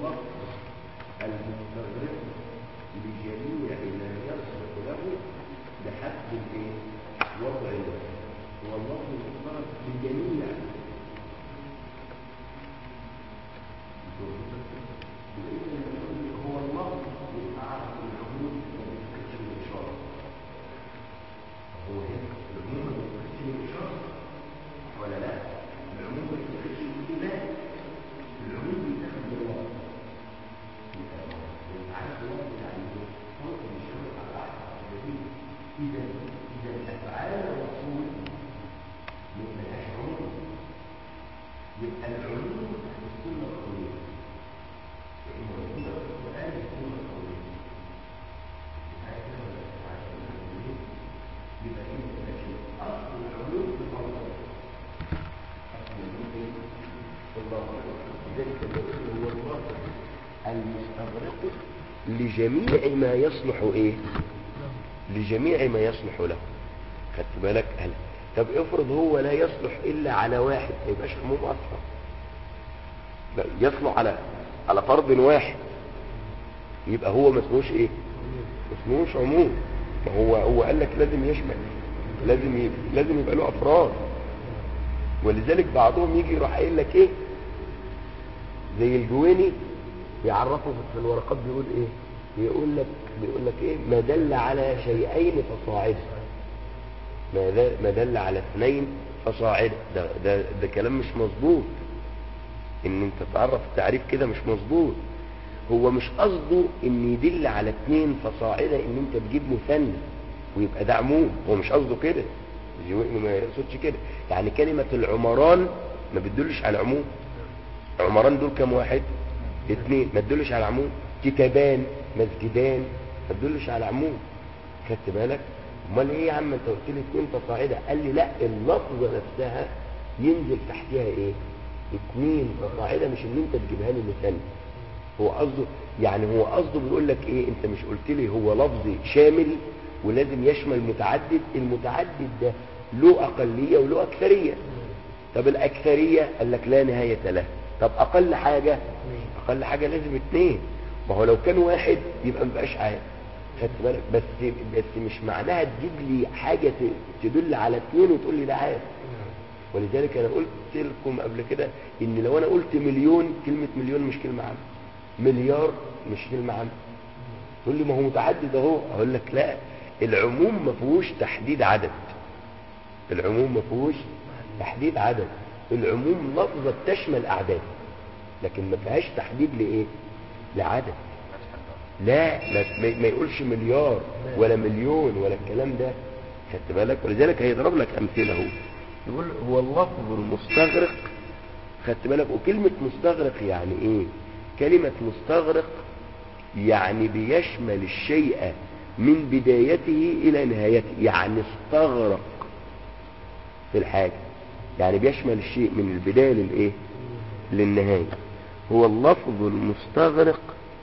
اللفظ المستغرق لجميع ما يصلح له بحسب الايه وضع الوقت هو اللفظ المستغرق لجميع هو اللفظ يتعرف العموم والكسر الاشاره هو هنا العموم والكسر الاشاره ولا لا العموم والكسر الاتباع العموم بيتاخد بالوقت عارف الوقت يعني فرق الشرط على عقل اذا اذا الافعال الرسول ملهاش عموم يبقى العلوم السنة القوية لأن السنة القرآن السنة القوية يبقى إيه لكن أصل العلوم في الله أصل العلوم في الله ذلك هو الله المستغرق لجميع ما يصلح إيه لجميع ما يصلح له خدت بالك هلا طب افرض هو لا يصلح الا على واحد ما يبقاش عموم اصلا لا يصلح على على فرض واحد يبقى هو ما اسموش ايه ما اسموش عموم ما هو هو قال لك لازم يشمل لازم يبقى لازم يبقى له افراد ولذلك بعضهم يجي يروح قايل لك ايه زي الجويني يعرفه في الورقات بيقول ايه بيقول لك بيقول لك ايه ما دل على شيئين فصاعدا ما دل, ما دل على اثنين فصاعدا ده, ده, ده كلام مش مظبوط ان انت تعرف التعريف كده مش مظبوط هو مش قصده ان يدل على اثنين فصاعدا ان انت تجيب مثنى ويبقى ده عموم هو مش قصده كده ما يقصدش كده يعني كلمة العمران ما بتدلش على عموم عمران دول كام واحد اثنين ما تدلش على عموم كتابان مسجدان ما تدلش على عموم خدت بالك امال ايه يا عم انت قلت لي اثنين فصاعدا قال لي لا اللفظه نفسها ينزل تحتها ايه اثنين فصاعدا مش ان انت تجيبها لي مثال هو قصده يعني هو قصده بيقول لك ايه انت مش قلت لي هو لفظ شامل ولازم يشمل متعدد المتعدد ده له اقليه وله اكثريه طب الاكثريه قال لك لا نهايه له طب اقل حاجه اقل حاجه لازم اثنين ما هو لو كان واحد يبقى ما بقاش عام خدت بالك بس بس مش معناها تجيب لي حاجه تدل على اثنين وتقول لي ده عام ولذلك انا قلت لكم قبل كده ان لو انا قلت مليون كلمه مليون مش كلمه عامه مليار مش كلمه عامه تقول لي ما هو متعدد اهو اقول لك لا العموم ما فيهوش تحديد عدد العموم ما فيهوش تحديد عدد العموم لفظه تشمل اعداد لكن ما فيهاش تحديد لايه لعدد لا ما يقولش مليار ولا مليون ولا الكلام ده خدت بالك ولذلك هيضرب لك امثله اهو يقول هو اللفظ المستغرق خدت بالك وكلمة مستغرق يعني ايه كلمة مستغرق يعني بيشمل الشيء من بدايته الى نهايته يعني استغرق في الحاجة يعني بيشمل الشيء من البداية للايه للنهاية هو اللفظ المستغرق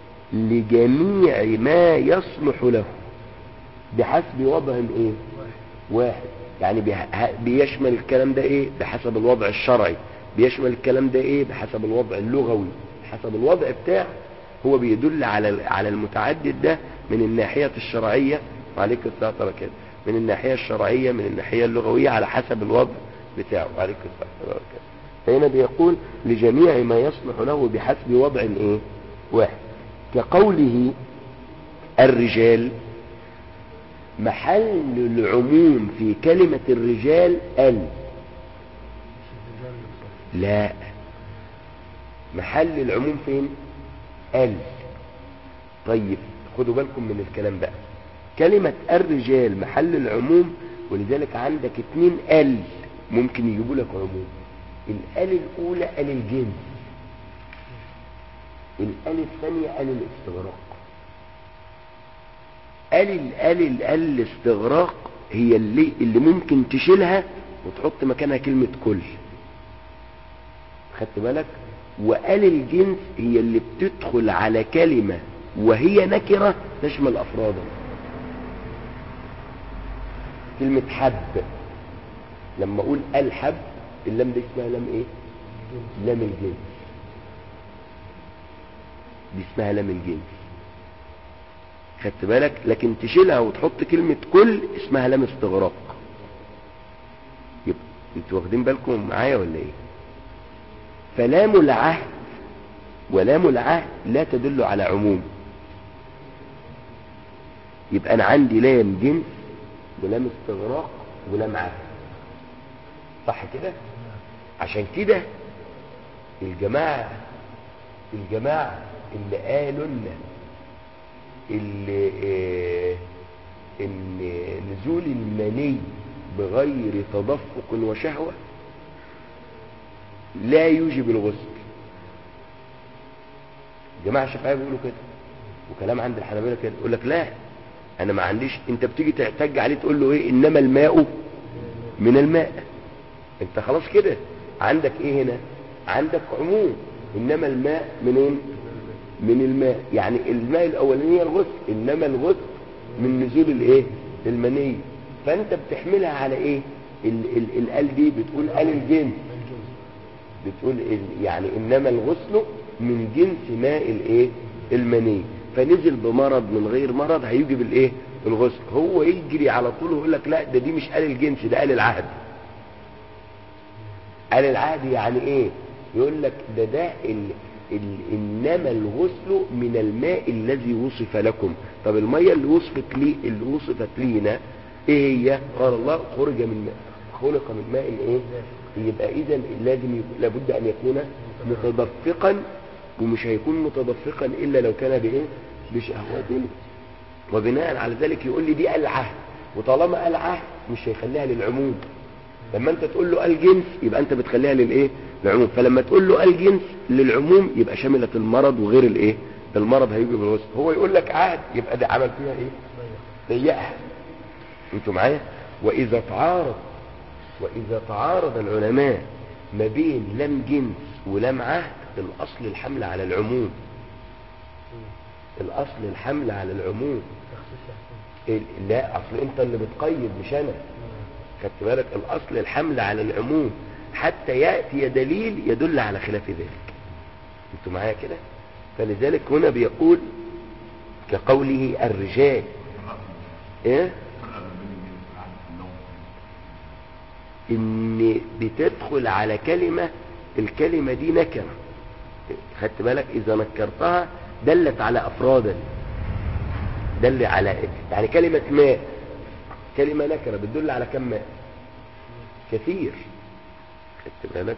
لجميع ما يصلح له بحسب وضع ايه واحد يعني بيشمل الكلام ده ايه بحسب الوضع الشرعي بيشمل الكلام ده ايه بحسب الوضع اللغوي حسب الوضع بتاعه هو بيدل على على المتعدد ده من الناحية الشرعية وعليك الصلاة والسلام من الناحية الشرعية من الناحية اللغوية على حسب الوضع بتاعه وعليك الصلاة والسلام فهنا بيقول لجميع ما يصلح له بحسب وضع ايه واحد كقوله الرجال محل العموم في كلمة الرجال ال لا محل العموم فين ال طيب خدوا بالكم من الكلام بقى كلمة الرجال محل العموم ولذلك عندك اتنين ال ممكن يجيبوا لك عموم الال الاولى ال الجنس الال الثانية ال الاستغراق ال ال ال ال الاستغراق هي اللي, اللي ممكن تشيلها وتحط مكانها كلمة كل خدت بالك وقال الجنس هي اللي بتدخل على كلمة وهي نكرة تشمل أفرادا كلمة حب لما أقول الحب اللام دي اسمها لام ايه لام الجنس دي اسمها لام الجنس خدت بالك لكن تشيلها وتحط كلمة كل اسمها لام استغراق يبقى انتوا واخدين بالكم معايا ولا ايه فلام العهد ولام العهد لا تدل على عموم يبقى انا عندي لام جنس ولام استغراق ولام عهد صح كده عشان كده الجماعة الجماعة اللي قالوا لنا اللي اه ان نزول المني بغير تدفق وشهوة لا يوجب الغسل جماعة الشافعية بيقولوا كده وكلام عند الحنابلة كده يقول لك لا انا ما عنديش انت بتيجي تعتج عليه تقول له ايه انما الماء من الماء انت خلاص كده عندك ايه هنا عندك عموم انما الماء منين من الماء يعني الماء الاولاني الغسل انما الغسل من نزول الايه المني فانت بتحملها على ايه ال ال الال دي بتقول ال الجنس بتقول ال يعني انما الغسل من جنس ماء الايه المني فنزل بمرض من غير مرض هيجب الايه الغسل هو يجري على طول ويقول لك لا ده دي مش آل الجنس ده آل العهد آل العهد يعني ايه يقول لك ده ده ال... ال... انما الغسل من الماء الذي وصف لكم طب الميه اللي وصفت لي اللي وصفت لينا ايه هي قال الله خرج من ماء خلق من ماء ايه يبقى اذا لازم يكون لابد ان يكون متدفقا ومش هيكون متدفقا الا لو كان بايه بشهوة وبناء على ذلك يقول لي دي العهد وطالما العهد مش هيخليها للعموم لما انت تقول له الجنس يبقى انت بتخليها للايه للعموم فلما تقول له الجنس للعموم يبقى شملت المرض وغير الايه المرض هيجي بالوسط هو يقول لك عهد يبقى ده عمل فيها ايه ضيقها انتوا معايا واذا تعارض واذا تعارض العلماء ما بين لم جنس ولم عهد الاصل الحمل على العموم الاصل الحمل على العموم لا اصل انت اللي بتقيد مش انا خدت بالك الاصل الحمل على العموم حتى ياتي دليل يدل على خلاف ذلك انتوا معايا كده فلذلك هنا بيقول كقوله الرجال ايه ان بتدخل على كلمة الكلمة دي نكرة خدت بالك اذا نكرتها دلت على افرادا دل على يعني كلمة ماء كلمة نكرة بتدل على كم ماء كثير خدت بالك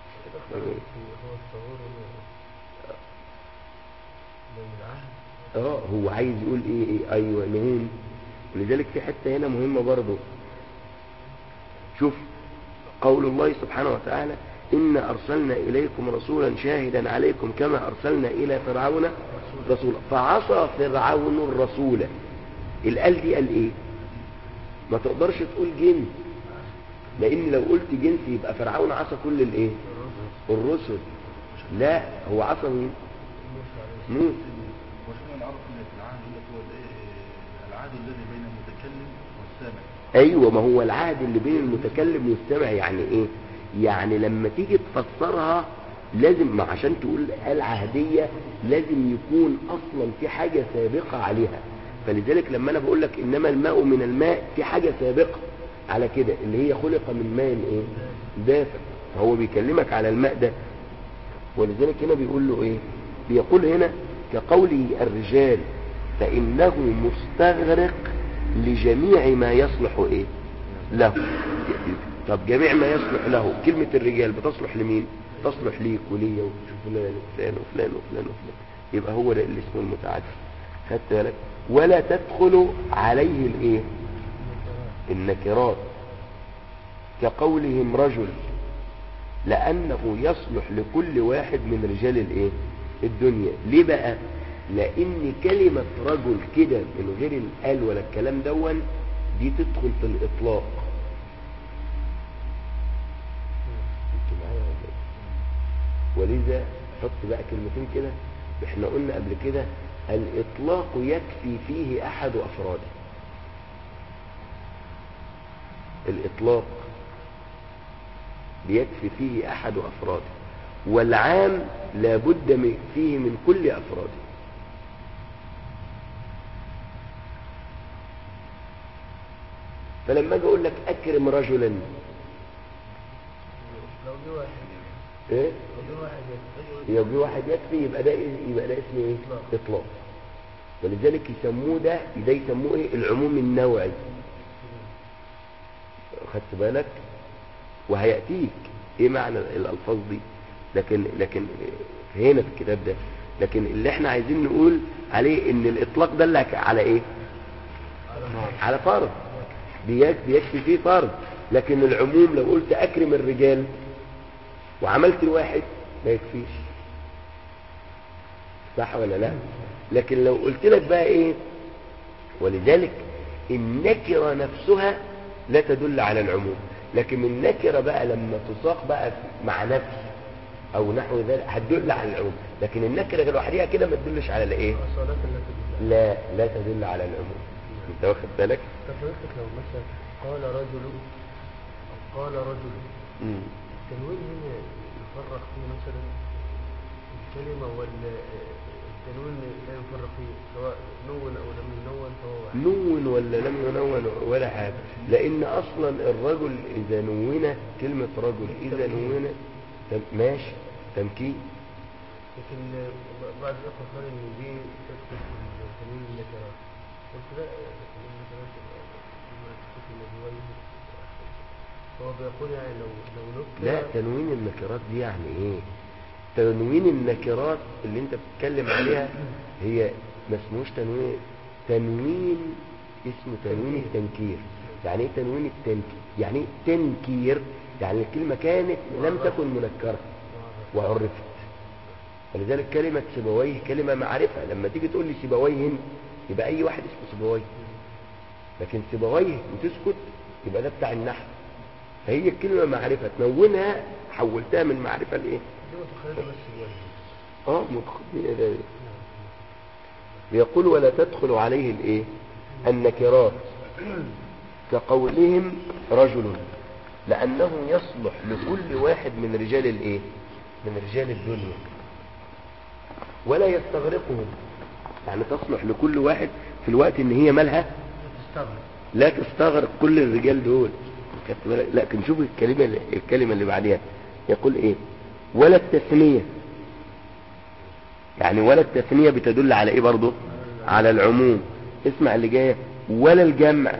اه هو عايز يقول ايه, إيه ايوه نون ولذلك في حتة هنا مهمة برضه شوف قول الله سبحانه وتعالى إن أرسلنا إليكم رسولا شاهدا عليكم كما أرسلنا إلى فرعون رسولا فعصى فرعون الرسول الآل دي قال إيه ما تقدرش تقول جنس لأن لو قلت جنس يبقى فرعون عصى كل الإيه الرسل لا هو عصى مين موسى وشنا نعرف ان العهد هو العهد الذي بين المتكلم والسامع ايوه ما هو العهد اللي بين المتكلم والسامع يعني ايه يعني لما تيجي تفسرها لازم ما عشان تقول العهدية لازم يكون اصلا في حاجة سابقة عليها فلذلك لما انا بقول لك انما الماء من الماء في حاجة سابقة على كده اللي هي خلق من ماء ايه دافع فهو بيكلمك على الماء ده ولذلك هنا بيقول له ايه بيقول هنا كقوله الرجال فانه مستغرق لجميع ما يصلح ايه له طب جميع ما يصلح له كلمة الرجال بتصلح لمين تصلح ليك وليا وفلان وفلان وفلان وفلان وفلان يبقى هو ده الاسم المتعدد خدت بالك ولا تدخل عليه الايه النكرات كقولهم رجل لانه يصلح لكل واحد من رجال الايه الدنيا ليه بقى لان كلمة رجل كده من غير الال ولا الكلام دون دي تدخل في الاطلاق انتوا معايا ولا ايه ولذا حط بقى كلمتين كده احنا قلنا قبل كده الاطلاق يكفي فيه احد افراده الاطلاق بيكفي فيه احد افراده والعام لابد فيه من كل افراده فلما اجي اقول لك اكرم رجلا لو جه واحد ايه لو جه واحد يكفي. لو جه واحد يكفي يبقى ده يبقى ده اسمه ايه إطلاق. اطلاق ولذلك يسموه ده ده يسموه ايه العموم النوعي خدت بالك وهياتيك ايه معنى الالفاظ دي لكن لكن هنا في الكتاب ده لكن اللي احنا عايزين نقول عليه ان الاطلاق ده اللي على ايه على فرض بيك- بيكفي فيه فرض لكن العموم لو قلت اكرم الرجال وعملت الواحد ما يكفيش صح ولا لا لكن لو قلت لك بقى ايه ولذلك النكرة نفسها لا تدل على العموم لكن النكرة بقى لما تساق بقى في- مع نفس او نحو ذلك هتدل على العموم لكن النكرة لوحدها كده ما تدلش على الايه الصلاة التي بالله لا لا تدل على العموم انت واخد بالك طب حضرتك لو مثلا قال رجل أو قال رجل مم. التنوين هنا يفرق فيه مثلا الكلمة ولا التنوين لا يفرق فيه سواء نون أو لم ينون فهو واحد نون ولا لم ينون ولا حاجة لأن أصلا الرجل إذا نون كلمة رجل إذا نون تم- ماشي تمكين لكن بعض الأخوة قال إن دي تدخل في التنوين النكرات قلت لا التنوين النكرات ما تدخل النبوين هو بيقول يعني لو لو نكر لا تنوين النكرات دي يعني إيه تنوين النكرات اللي أنت بتتكلم عليها هي ما اسموش تنوين تنوين اسمه تنوين التنكير يعني ايه تنوين التنكير يعني ايه تنكير يعني الكلمة كانت لم تكن منكرة وعرفت ولذلك كلمة سيبويه كلمة معرفة لما تيجي تقول لي سيبويه يبقى أي واحد اسمه سيبويه لكن سيبويه وتسكت يبقى ده بتاع النحو فهي الكلمة معرفة تنونها حولتها من معرفة لإيه؟ دي متخيلة بس الوجه اه متخ- ده- بيقول ولا تدخل عليه الايه النكرات كقولهم رجل لانه يصلح لكل واحد من رجال الايه من رجال الدنيا ولا يستغرقهم يعني تصلح لكل واحد في الوقت ان هي مالها تستغرب لا تستغرق كل الرجال دول خدت بالك؟ لكن شوف الكلمة اللي- الكلمة اللي بعدها يقول ايه ولا التثنية يعني ولا التثنية بتدل على ايه برضه على العموم اسمع اللي جاية ولا الجمع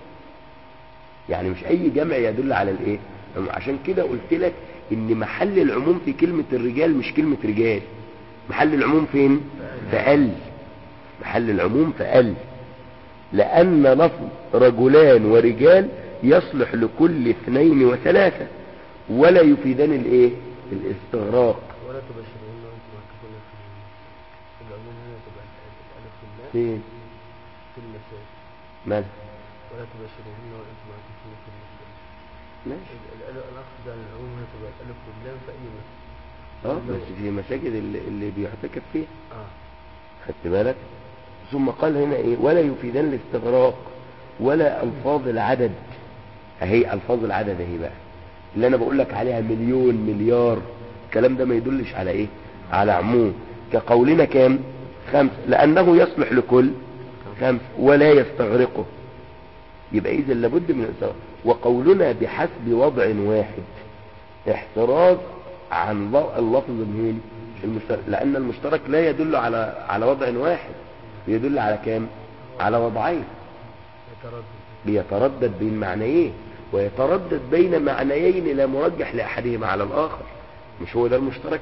يعني مش اي جمع يدل على الايه عشان كده قلت لك ان محل العموم في كلمة الرجال مش كلمة رجال محل العموم فين فقل محل العموم فقل لأن لفظ رجلان ورجال يصلح لكل اثنين وثلاثة ولا يفيدان الايه الاستغراق ولا تبشرون وانتم عاكفون في في العموم هنا تبقى الالف في الماء فين في المساء ماذا ولا تبشرون وانتم عاكفون في المساء ماشي الالف الاقصد عن العموم هنا تبقى الالف واللام في اي مكان اه بس في مساجد اللي, اللي بيعتكف فيها اه خدت بالك ثم قال هنا ايه ولا يفيدان الاستغراق ولا الفاظ العدد اهي الفاظ العدد اهي بقى اللي انا بقول لك عليها مليون مليار الكلام ده ما يدلش على ايه على عموم كقولنا كام خمس لانه يصلح لكل خمس ولا يستغرقه يبقى اذا لابد من الاستغراق وقولنا بحسب وضع واحد احتراز عن ضوء اللفظ المهم المشترك لان المشترك لا يدل على على وضع واحد بيدل على كام على وضعين يتردد بيتردد بين معنيين ويتردد بين معنيين لا مرجح لاحدهما على الاخر مش هو ده المشترك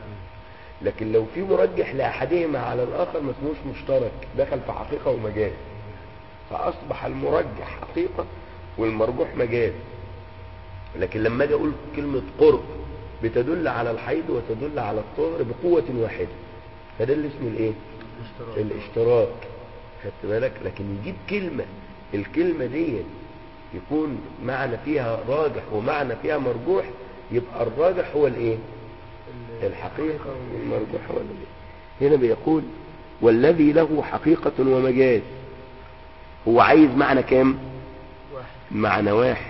لكن لو في مرجح لاحدهما على الاخر ما اسموش مشترك دخل في حقيقه ومجاز فاصبح المرجح حقيقه والمرجوح مجاز لكن لما اجي اقول كلمه قرب بتدل على الحيض وتدل على الطهر بقوه واحده فده اللي اسمه الايه الاشتراك الاشتراك خدت بالك لكن يجيب كلمة الكلمة دي يكون معنى فيها راجح ومعنى فيها مرجوح يبقى الراجح هو الايه ال- الحقيقة والمرجوح هو الايه هنا بيقول والذي له حقيقة ومجاز هو عايز معنى كام واحد معنى واحد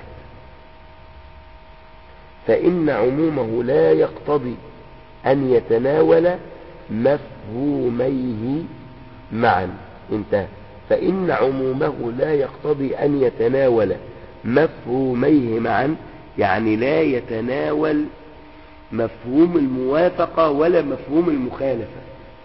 فإن عمومه لا يقتضي أن يتناول مفهوميه معا انتهى فإن عمومه لا يقتضي أن يتناول مفهوميه معا يعني لا يتناول مفهوم الموافقة ولا مفهوم المخالفة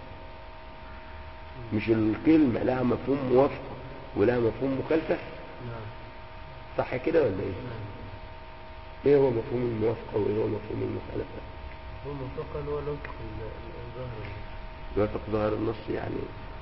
مش الكلمة لها مفهوم موافقة ولها مفهوم مخالفة نعم صح كده ولا ايه نعم ايه هو مفهوم الموافقة وايه هو مفهوم المخالفة هو منطقة اللي هو لوثق ال- ال- الظاهر يوافق ظاهر النص يعني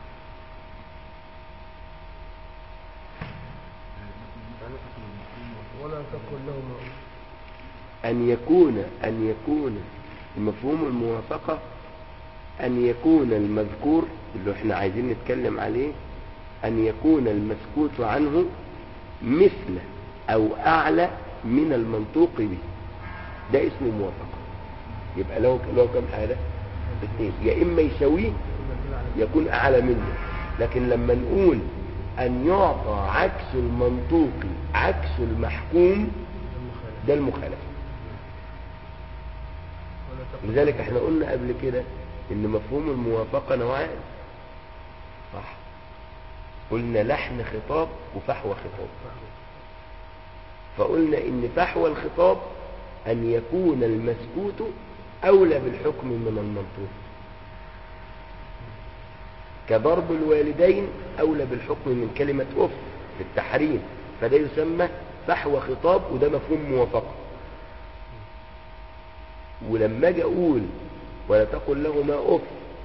ولا تقل لهما أن يكون أن يكون مفهوم الموافقة أن يكون المذكور اللي احنا عايزين نتكلم عليه أن يكون المسكوت عنه مثل أو أعلى من المنطوق به ده اسمه موافقة يبقى لو لو كم حالة اثنين يا إما يساويه كنا بنقول على يكون أعلى منه لكن لما نقول أن يعطى عكس المنطوق عكس المحكوم المخالفة ده المخالفة ولا تقل لذلك احنا قلنا قبل كده ان مفهوم الموافقة نوعان صح قلنا لحن خطاب وفحوى خطاب فقلنا ان فحوى الخطاب ان يكون المسكوت اولى بالحكم من المنطوق كضرب الوالدين اولى بالحكم من كلمة اف في التحريم فده يسمى فحوى خطاب وده مفهوم موافقة ولما اجي اقول ولا تقل لهما اف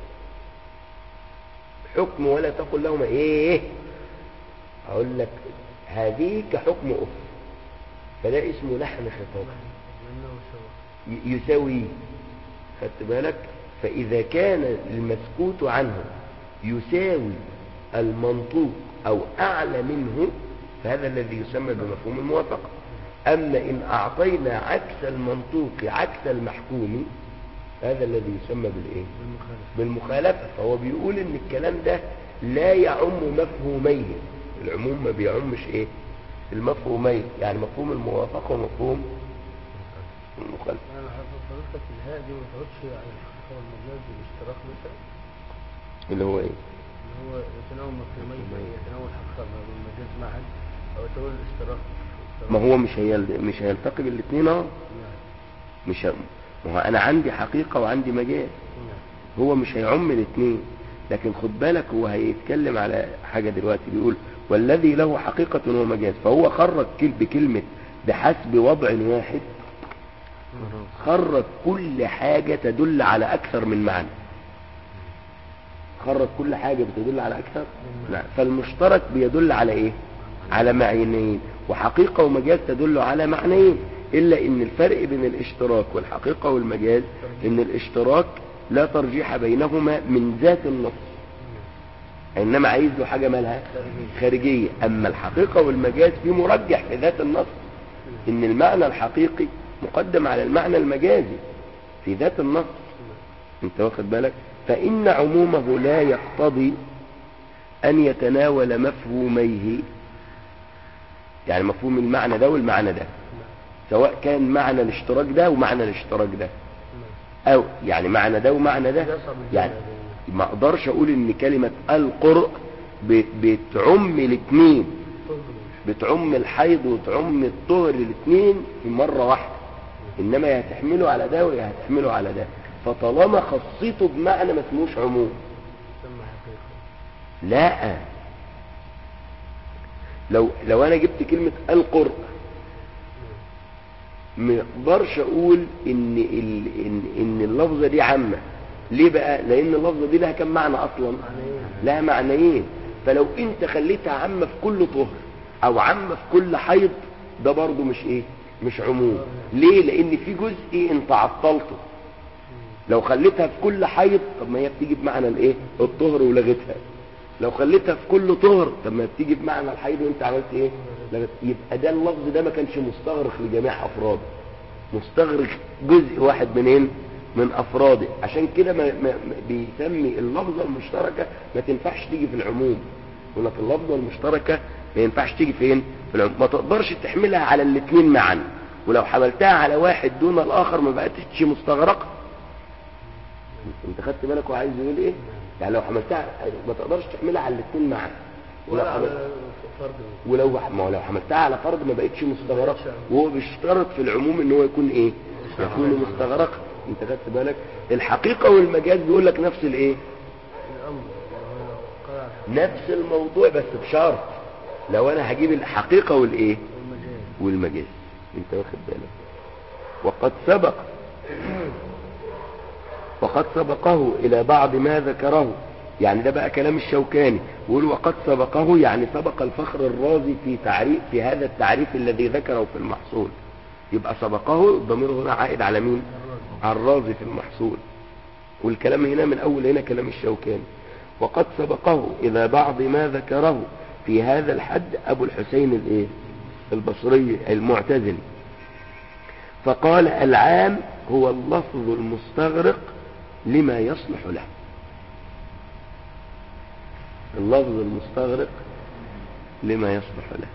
حكم ولا تقل لهما ايه اقول لك هذه كحكم اف فده اسمه لحن خطاب لأنه سواء ي- يساوي خدت بالك فإذا كان المسكوت عنه يساوي المنطوق أو أعلى منه فهذا الذي يسمى بمفهوم الموافقة أما إن أعطينا عكس المنطوق عكس المحكوم هذا الذي يسمى بالإيه؟ بالمخالفة بالمخالفة فهو بيقول إن الكلام ده لا يعم مفهومين العموم ما بيعمش إيه؟ المفهومين يعني مفهوم الموافقة ومفهوم المخالفة أنا حافظ حضرتك الهاء دي ما تقعدش على الحقيقة والمجاز بالاشتراك مثلا اللي هو إيه؟ اللي هو يتناول مفهومين يتناول الحقيقة والمجاز معا أو تقول الاشتراك ما هو مش هيل... مش هيلتقي بالاثنين اهو نعم مش ه... ما هو انا عندي حقيقة وعندي مجاز نعم هو مش هيعم الاثنين لكن خد بالك هو هيتكلم على حاجة دلوقتي بيقول والذي له حقيقة ومجاز فهو خرج كل بكلمة بحسب وضع واحد خرج كل حاجة تدل على أكثر من معنى خرج كل حاجة بتدل على أكثر لا فالمشترك بيدل على إيه على معنيين وحقيقة ومجاز تدل على معنيين إلا إن الفرق بين الاشتراك والحقيقة والمجاز إن الاشتراك لا ترجيح بينهما من ذات النص إنما عايز له حاجة مالها خارجية أما الحقيقة والمجاز في مرجح في ذات النص إن المعنى الحقيقي مقدم على المعنى المجازي في ذات النص انت واخد بالك فإن عمومه لا يقتضي أن يتناول مفهوميه يعني مفهوم المعنى ده والمعنى ده سواء كان معنى الاشتراك ده ومعنى الاشتراك ده أو يعني معنى ده ومعنى ده يصعب الجمع يعني بين- ما اقدرش اقول ان كلمة القرء ب- بتعم الاثنين بتعم الحيض وتعم الطهر الاثنين في مرة واحدة انما يا هتحمله على ده ويا هتحمله على ده فطالما خصيته بمعنى ما اسموش عموم تسمى حقيقة لا لو لو انا جبت كلمة القرء ما اقدرش اقول ان ال... ان ان اللفظه دي عامه ليه بقى لان اللفظه دي لها كم معنى اصلا معنيين. لها معنيين فلو انت خليتها عامه في كل طهر او عامه في كل حيض ده برضو مش ايه مش عموم ليه لان في جزء انت عطلته لو خليتها في كل حيض طب ما هي بتيجي بمعنى الايه الطهر ولغتها لو خليتها في كل طهر طب ما بتيجي بمعنى الحيض وانت عملت ايه لغت يبقى ده اللفظ ده ما كانش مستغرق لجميع افراده مستغرق جزء واحد منين من افراده عشان كده ما ما ما- بيسمي اللفظه المشتركه ما تنفعش تيجي في العموم يقول لك اللفظه المشتركه ما ينفعش تيجي فين في العموم ما تقدرش تحملها على الاثنين معا ولو حملتها على واحد دون الاخر ما بقتش مستغرقه انت خدت بالك هو عايز يقول ايه يعني لو حملتها ما تقدرش تحملها على الاثنين معا ولا حمل- على فرد ولو ما هو لو حملتها على فرض ما بقتش مستغرقه وهو بيشترط في العموم ان هو يكون ايه يكون مستغرقا انت خدت بالك الحقيقه والمجاز بيقول لك نفس الايه الأمر يعني هو قال على الحق نفس الموضوع بس بشرط لو انا هجيب الحقيقه والايه والمجال والمجاز انت واخد بالك وقد سبق وقد سبقه الى بعض ما ذكره يعني ده بقى كلام الشوكاني يقول وقد سبقه يعني سبق الفخر الرازي في تعريف في هذا التعريف الذي ذكره في المحصول يبقى سبقه الضمير هنا عائد على مين على الرازي في المحصول والكلام هنا من اول هنا كلام الشوكاني وقد سبقه الى بعض ما ذكره في هذا الحد ابو الحسين الايه البصري المعتزلي فقال العام هو اللفظ المستغرق لما يصلح له اللفظ المستغرق لما يصلح له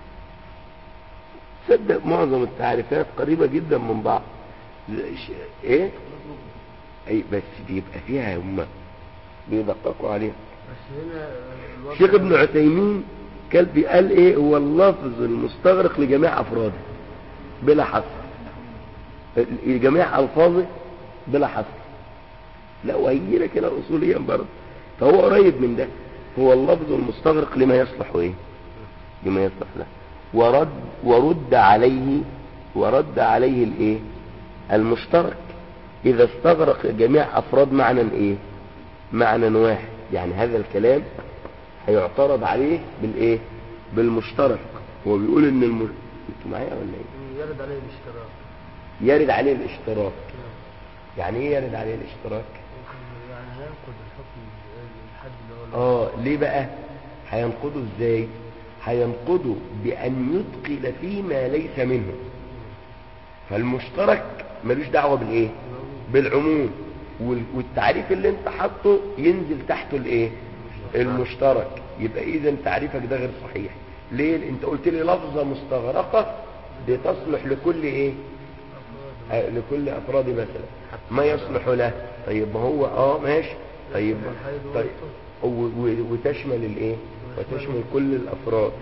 صدق معظم التعريفات قريبة جدا من بعض ش- ايه اي بس بيبقى فيها هم بيدققوا عليها بس هنا الوضع الشيخ ابن عثيمين كان قال ايه هو اللفظ المستغرق لجميع افراده بلا حصر ال- جميع الفاظه بلا حصر لا وهيجي لك هنا اصوليا برضه فهو قريب من ده هو اللفظ المستغرق لما يصلح ايه لما يصلح له ورد ورد عليه ورد عليه الايه المشترك اذا استغرق جميع افراد معنى ايه معنى واحد يعني هذا الكلام هيعترض عليه بالايه بالمشترك هو بيقول ان الم... انتوا معايا ولا ايه يرد عليه الاشتراك يرد عليه الاشتراك نعم. يعني ايه يرد عليه الاشتراك يعني هينقض الحكم الحد اللي هو اه ليه بقى هينقضه ازاي هينقضه بان يدخل فيما ليس منه فالمشترك ملوش دعوه بالايه بالعموم وال- والتعريف اللي انت حاطه ينزل تحته الايه المشترك يبقى اذا تعريفك ده غير صحيح ليه انت قلت لي لفظه مستغرقه بتصلح لكل ايه آه، لكل افراد مثلا ما يصلح له طيب ما هو اه ماشي طيب طيب و- و- وتشمل الايه وتشمل كل الافراد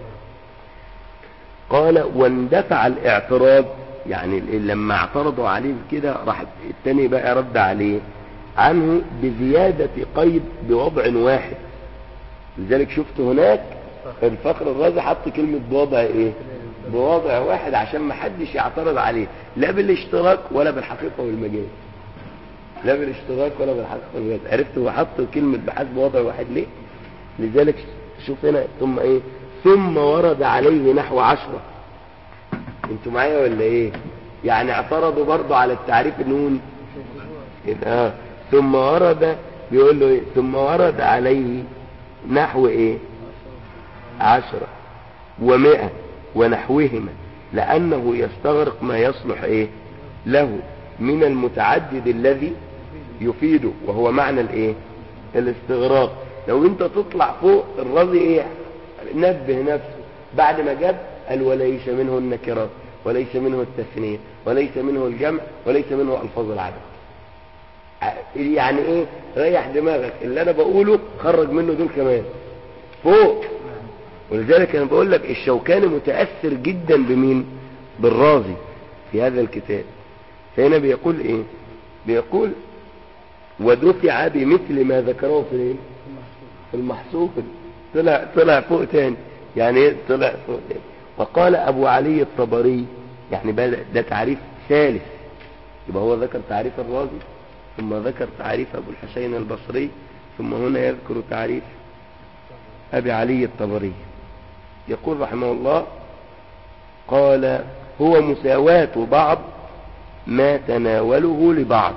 قال واندفع الاعتراض يعني ال- لما اعترضوا عليه كده راح التاني بقى رد عليه عنه بزيادة قيد بوضع واحد لذلك شفت هناك الفخر الرازي حط كلمة بوضع ايه بوضع واحد عشان ما حدش يعترض عليه لا بالاشتراك ولا بالحقيقة والمجاز لا بالاشتراك ولا بالحقيقة والمجاز عرفت هو حط كلمة بحسب وضع واحد ليه لذلك شوف هنا ثم ايه ثم ورد عليه نحو عشرة انتوا معايا ولا ايه يعني اعترضوا برضه على التعريف النون آه. ثم ورد بيقول له ايه ثم ورد عليه نحو ايه عشرة ومائة ونحوهما لأنه يستغرق ما يصلح ايه له من المتعدد الذي يفيده وهو معنى الايه الاستغراق لو انت تطلع فوق الرازي ايه نبه نفسه بعد ما جاب قال وليس منه النكرات وليس منه التثنية وليس منه الجمع وليس منه ألفاظ العدد ع- يعني ايه ريح دماغك اللي انا بقوله خرج منه دول كمان فوق ولذلك انا بقول لك الشوكاني متأثر جدا بمين بالرازي في هذا الكتاب فهنا بيقول ايه بيقول ودفع بمثل ما ذكره في ايه في المحصول طلع طلع فوق تاني يعني ايه طلع فوق تاني وقال ابو علي الطبري يعني بقى ده- ده تعريف ثالث يبقى هو ذكر تعريف الرازي ثم ذكر تعريف ابو الحسين البصري ثم هنا يذكر تعريف ابي علي الطبري يقول رحمه الله قال هو مساواة بعض ما تناوله لبعض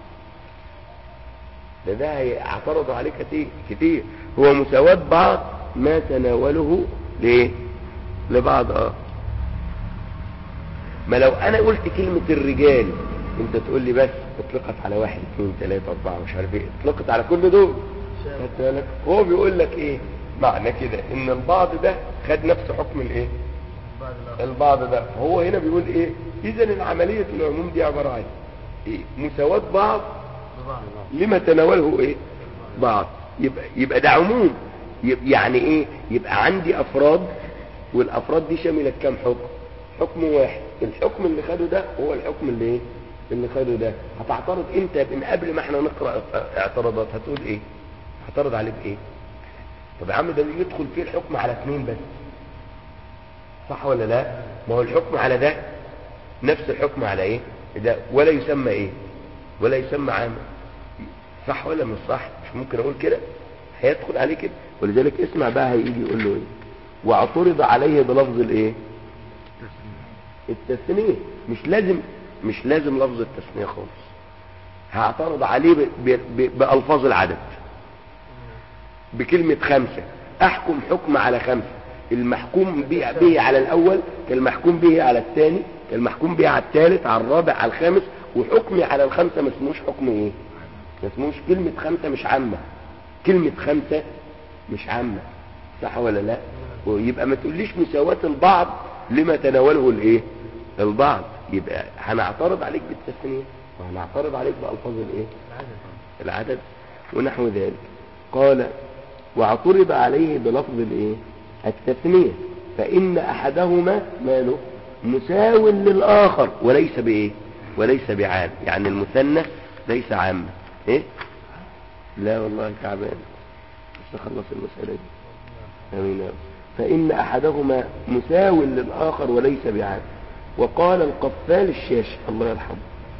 ده ده اعترضوا عليه كتير كتير هو مساواة بعض ما تناوله ليه لبعض اه ما لو انا قلت كلمة الرجال انت تقول لي بس اطلقت على واحد اثنين ثلاثة اربعة مش عارف ايه اطلقت على كل دول خدت بالك هو بيقول لك ايه معنى كده ان البعض ده خد نفس حكم الايه بعد الآخر البعض ده هو هنا بيقول ايه اذا العملية العموم دي عبارة عن ايه مساواة بعض ببعض لما تناوله ايه بعض يبقى, يبقى ده عموم يب- يعني ايه يبقى عندي افراد والافراد دي شملت كام حكم حكم واحد الحكم اللي خده ده هو الحكم اللي ايه اللي خده ده هتعترض انت من قبل ما احنا نقرا اعتراضات هتقول ايه هتعترض عليه بايه طب يا عم ده يدخل فيه الحكم على اثنين بس صح ولا لا ما هو الحكم على ده نفس الحكم على ايه ده ولا يسمى ايه ولا يسمى عام صح ولا مش صح مش ممكن اقول كده هيدخل عليه كده ولذلك اسمع بقى هيجي يقول له ايه واعترض عليه بلفظ الايه التثنية مش لازم مش لازم لفظ التثنية خالص هعترض عليه ب... ب... ب... بألفاظ العدد بكلمة خمسة احكم حكم على خمسة المحكوم به, به على الاول كالمحكوم به على الثاني كالمحكوم به على الثالث على الرابع على الخامس وحكمي على الخمسة ما اسموش حكم ايه ما اسموش كلمة خمسة مش عامة كلمة خمسة مش عامة صح ولا لا ويبقى ما تقوليش مساواة البعض لما تناوله الايه البعض يبقى هنعترض عليك بالتثنية وهنعترض عليك بألفاظ الايه العدد ونحو ذلك قال واعترض عليه بلفظ الايه التثنية فإن أحدهما ماله مساو للآخر وليس بإيه وليس بعام يعني المثنى ليس عاما إيه لا والله تعبان مش نخلص المسألة دي أمين يا رب. فإن أحدهما مساو للآخر وليس بعام وقال القفال الشاشي الله يرحمه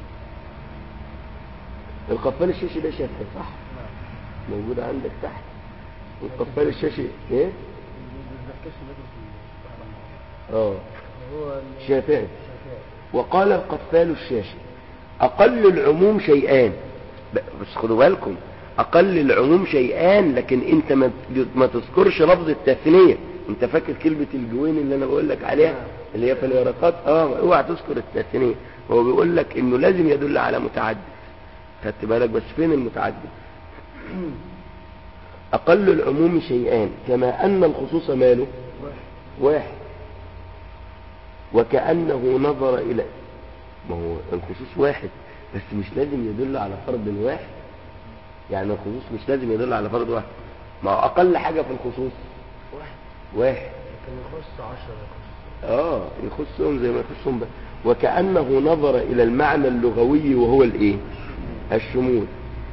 القفال الشاشي ده شافعي صح موجود عندك تحت والقفال الشاشي ايه الزركشي بدل في اه هو ال- شافعي شافعي وقال القفال الشاشي أقل العموم شيئان ب- بس خدوا بالكم أقل العموم شيئان لكن أنت ما ما تذكرش لفظ التثنية أنت فاكر كلمة الجوين اللي أنا بقول لك عليها اللي هي في الورقات اه اوعى تذكر التثنية هو بيقول لك إنه لازم يدل على متعدد خدت بالك بس فين المتعدد أقل العموم شيئان كما أن الخصوص ماله واحد وكأنه نظر إلى ما هو الخصوص واحد بس مش لازم يدل على فرد واحد يعني الخصوص مش لازم يدل على فرد واحد ما هو أقل حاجة في الخصوص واحد واحد لكن يخص عشرة يخص اه يخصهم زي ما يخصهم بقى وكأنه نظر إلى المعنى اللغوي وهو الإيه الشمول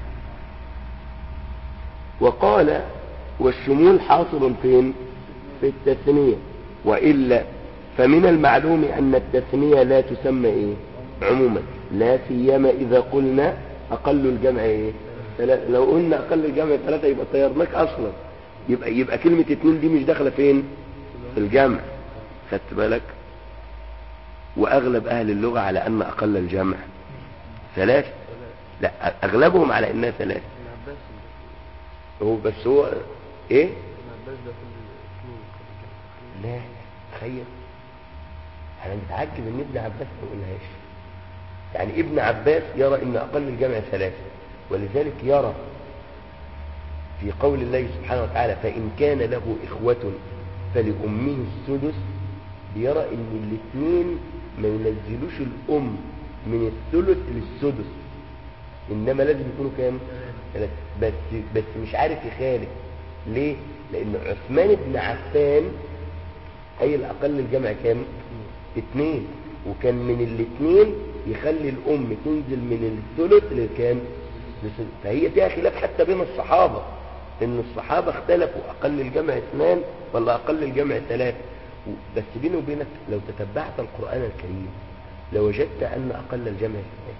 وقال والشمول حاصل فين في التثنية وإلا فمن المعلوم أن التثنية لا تسمى إيه عموما لا سيما إذا قلنا أقل الجمع إيه ثلاثة. لو قلنا أقل الجمع ثلاثة يبقى طيرناك أصلا يبقى يبقى كلمة اتنين دي مش داخلة فين في الجمع خدت بالك وأغلب أهل اللغة على أن أقل الجمع ثلاثة لا أغلبهم على أنها ثلاثة ابن عباس هو بس هو إيه ابن عباس ده كل اثنين لا تخيل احنا بنتعجب ان ابن عباس ما قلناهاش يعني ابن عباس يرى ان اقل الجمع ثلاثة ولذلك يرى في قول الله سبحانه وتعالى فإن كان له إخوة فلأمه السدس يرى ان الاثنين ما ينزلوش الأم من الثلث للسدس إنما لازم يكونوا كام ثلاثة بس بس مش عارف يخالف ليه لأن عثمان بن عفان أي الأقل الجمع كام اتنين وكان من الاتنين يخلي الأم تنزل من الثلث لكام للثلث. فهي فيها خلاف حتى بين الصحابة ان الصحابة اختلفوا اقل الجمع اثنان ولا اقل الجمع ثلاثة و- بس بيني وبينك لو تتبعت القرآن الكريم لوجدت ان اقل الجمع اثنان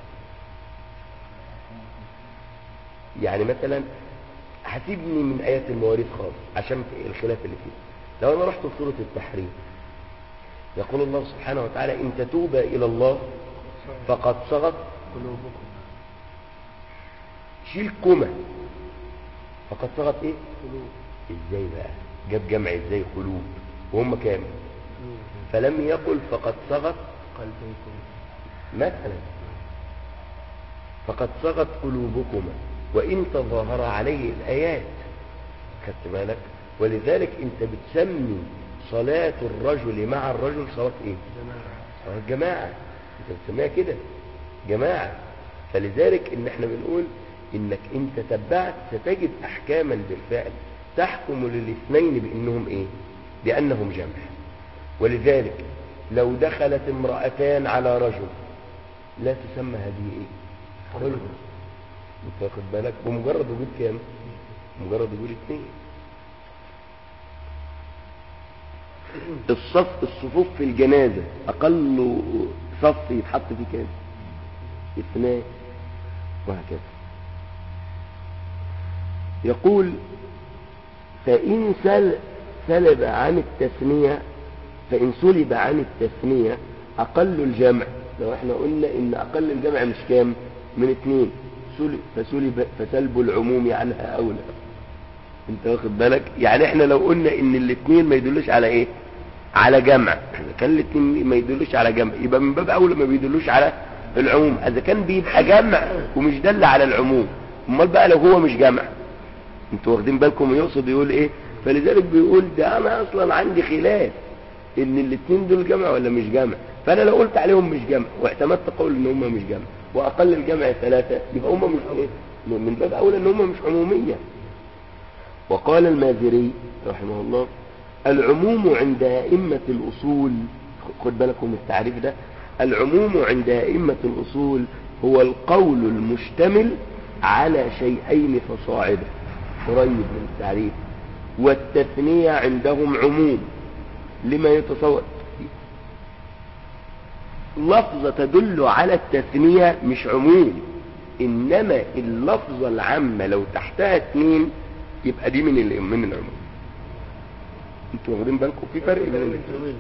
يعني مثلا هسيبني من ايات المواريث خالص عشان الخلاف اللي فيه لو انا رحت في سورة التحريم يقول الله سبحانه وتعالى ان تتوبا الى الله فقد صغت قلوبكم شيل كما فقد صغت ايه قلوب ازاي بقى جاب جمع ازاي قلوب وهم كام قلوب فلم يقل فقد صغت قلبيكم مثلا فقد صغت قلوبكما وإن تظاهر عليه الآيات خدت بالك ولذلك انت بتسمي صلاة الرجل مع الرجل صلاة ايه جماعة صلاة جماعة انت بتسميها كده جماعة فلذلك ان احنا بنقول انك ان تتبعت ستجد احكاما بالفعل تحكم للاثنين بانهم ايه بانهم جمع ولذلك لو دخلت امرأتان على رجل لا تسمى هذه ايه خلوة انت واخد بالك بمجرد وجود كام مجرد وجود اثنين الصف الصفوف في الجنازة اقل صف يتحط فيه كام اثنان وهكذا يقول فإن سل سلب عن التثنية فإن سلب عن التثنية أقل الجمع لو احنا قلنا إن أقل الجمع مش كام من اثنين سلب فسلب فسلب العموم عنها أولى انت واخد بالك يعني احنا لو قلنا ان الاثنين ما يدلوش على ايه على جمع اذا كان الاثنين ما يدلوش على جمع يبقى من باب اولى ما بيدلوش على العموم اذا كان بيبقى جمع ومش دل على العموم امال بقى لو هو مش جمع انتوا واخدين بالكم يقصد يقول ايه فلذلك بيقول ده انا اصلا عندي خلاف ان الاثنين دول جمع ولا مش جمع فانا لو قلت عليهم مش جمع واعتمدت قول ان هم مش جمع واقل الجمع ثلاثة يبقى هم مش ايه من باب اولى ان هم مش عمومية وقال المازري رحمه الله العموم عند ائمة الاصول خد بالكم من التعريف ده العموم عند ائمة الاصول هو القول المشتمل على شيئين فصاعدا قريب من التعريف والتثنية عندهم عموم لما يتصور لفظة تدل على التثنية مش عموم إنما اللفظة العامة لو تحتها اثنين يبقى دي من ال- من العموم انتوا واخدين بالكم في فرق بين الاثنين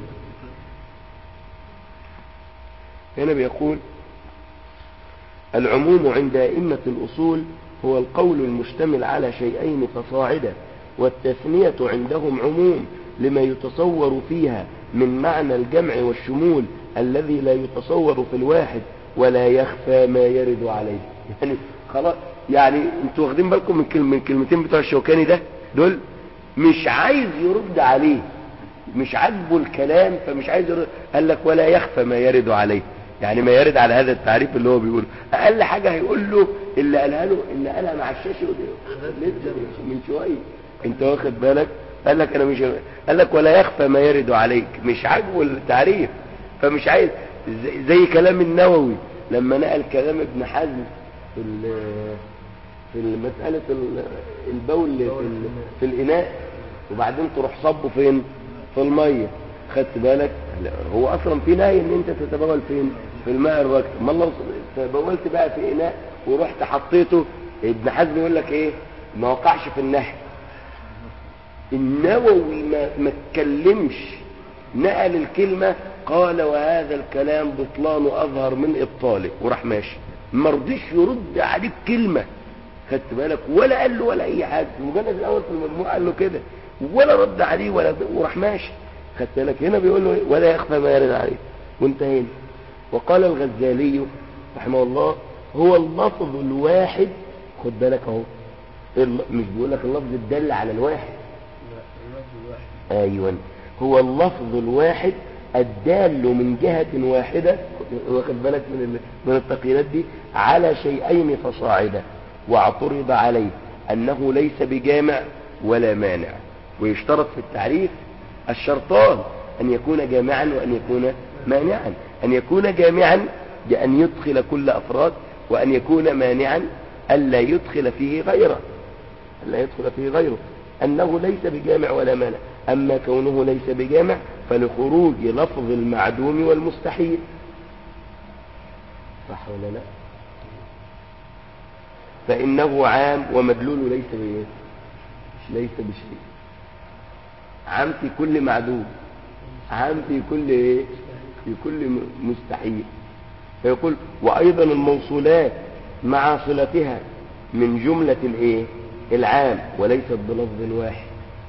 هنا بيقول العموم عند أئمة الأصول هو القول المشتمل على شيئين فصاعدا والتثنية عندهم عموم لما يتصور فيها من معنى الجمع والشمول الذي لا يتصور في الواحد ولا يخفى ما يرد عليه يعني خلاص يعني انتوا واخدين بالكم من كلمة من الكلمتين بتوع الشوكاني ده دول مش عايز يرد عليه مش عاجبه الكلام فمش عايز يرد قال لك ولا يخفى ما يرد عليه يعني ما يرد على هذا التعريف اللي هو بيقوله اقل حاجة هيقول له اللي قالها له اللي قالها مع الشاشة لسه من شوية انت واخد بالك قال لك انا مش قال لك ولا يخفى ما يرد عليك مش عاجبه التعريف فمش عايز زي, زي كلام النووي لما نقل كلام ابن حزم في ال- في مسألة ال- البول في, ال- في الإناء وبعدين تروح صبه فين في المية خدت بالك لا، هو أصلا في نهي إن أنت تتبول فين في الماء الراكد ما لو تبولت بقى في إناء ورحت حطيته ابن حزم يقول لك إيه ما وقعش في النهي النووي ما ما اتكلمش نقل الكلمة قال وهذا الكلام بطلان أظهر من إبطاله وراح ماشي ما رضيش يرد عليه كلمة خدت بالك ولا قال له ولا أي حاجة المجلد الأول في المجموعة قال له كده ولا رد عليه ولا وراح ماشي خدت بالك هنا بيقول له إيه؟ ولا يخفى ما يرد عليه وانتهينا وقال الغزالي رحمه الله هو اللفظ الواحد خد بالك اهو الل- مش بيقول لك اللفظ الدل على الواحد لا اللفظ الواحد ايوه هو اللفظ الواحد الدال من جهة واحدة واخد بالك من ال- من التقييدات دي على شيئين فصاعدا واعترض عليه انه ليس بجامع ولا مانع ويشترط في التعريف الشرطان ان يكون جامعا وان يكون مانعا ان يكون جامعا بان يدخل كل افراد وان يكون مانعا الا يدخل فيه غيره لا يدخل فيه غيره أنه ليس بجامع ولا مانع أما كونه ليس بجامع فلخروج لفظ المعدوم والمستحيل صح ولا لا فإنه عام ومدلول ليس بإيه ليس بشيء عام في كل معدوم عام في كل إيه في كل م- مستحيل فيقول وأيضا الموصولات مع صلتها من جملة الإيه العام وليست بلفظ واحد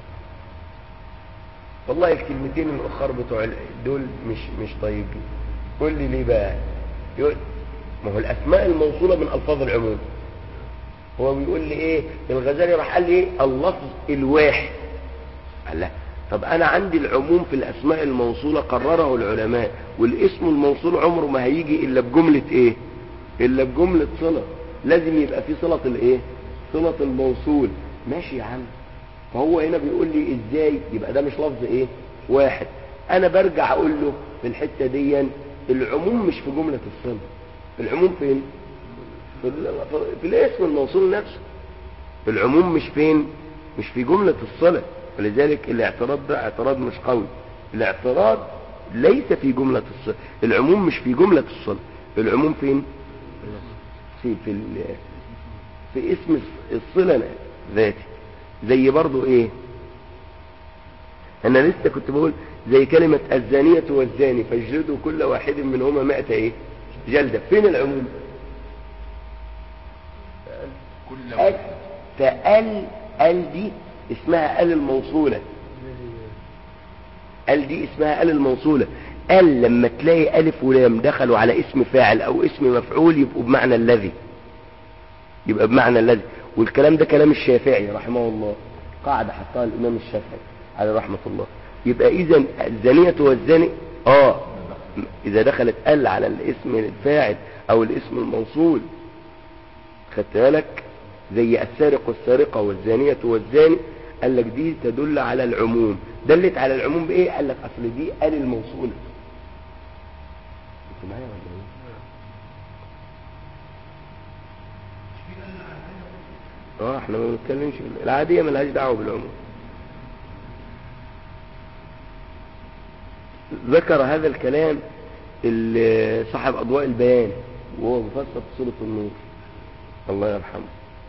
والله الكلمتين الأخر بتوع ال- دول مش مش طيبين قول لي ليه بقى يقول ما هو الأسماء الموصولة من ألفاظ العموم هو بيقول لي إيه الغزالي راح قال لي إيه اللفظ الواحد قال لا طب أنا عندي العموم في الأسماء الموصولة قرره العلماء والاسم الموصول عمره ما هيجي إلا بجملة إيه إلا بجملة صلة لازم يبقى في صلة الإيه صلة الموصول ماشي يا عم فهو هنا بيقول لي ازاي يبقى ده مش لفظ ايه واحد انا برجع اقول له في الحتة دي العموم مش في جملة الصلة العموم فين في, ال- في الاسم الموصول نفسه العموم مش فين مش في جملة الصلة ولذلك الاعتراض ده اعتراض مش قوي الاعتراض ليس في جملة الصلة العموم مش في جملة الصلة العموم فين في في, ال- في اسم الصلة ذاتي زي برضو ايه انا لسه كنت بقول زي كلمة الزانية والزاني فاجلدوا كل واحد منهما مئة ايه جلدة فين العموم كل ال فال ال دي اسمها ال الموصولة ال دي اسمها ال الموصولة ال لما تلاقي الف ولام دخلوا على اسم فاعل او اسم مفعول يبقوا بمعنى الذي يبقى بمعنى الذي والكلام ده كلام الشافعي رحمه الله قاعدة حطها الامام الشافعي على رحمة الله يبقى اذا الزانية والزاني اه اذا دخلت ال على الاسم الفاعل او الاسم الموصول خدت بالك زي السارق والسارقة والزانية والزاني قال لك دي تدل على العموم دلت على العموم بايه قال لك اصل دي ال الموصولة انت معايا ولا ايه اه احنا ما بنتكلمش العادية ملهاش دعوة بالعموم ذكر هذا الكلام ال- صاحب اضواء البيان وهو مفسر في سورة النور الله يرحمه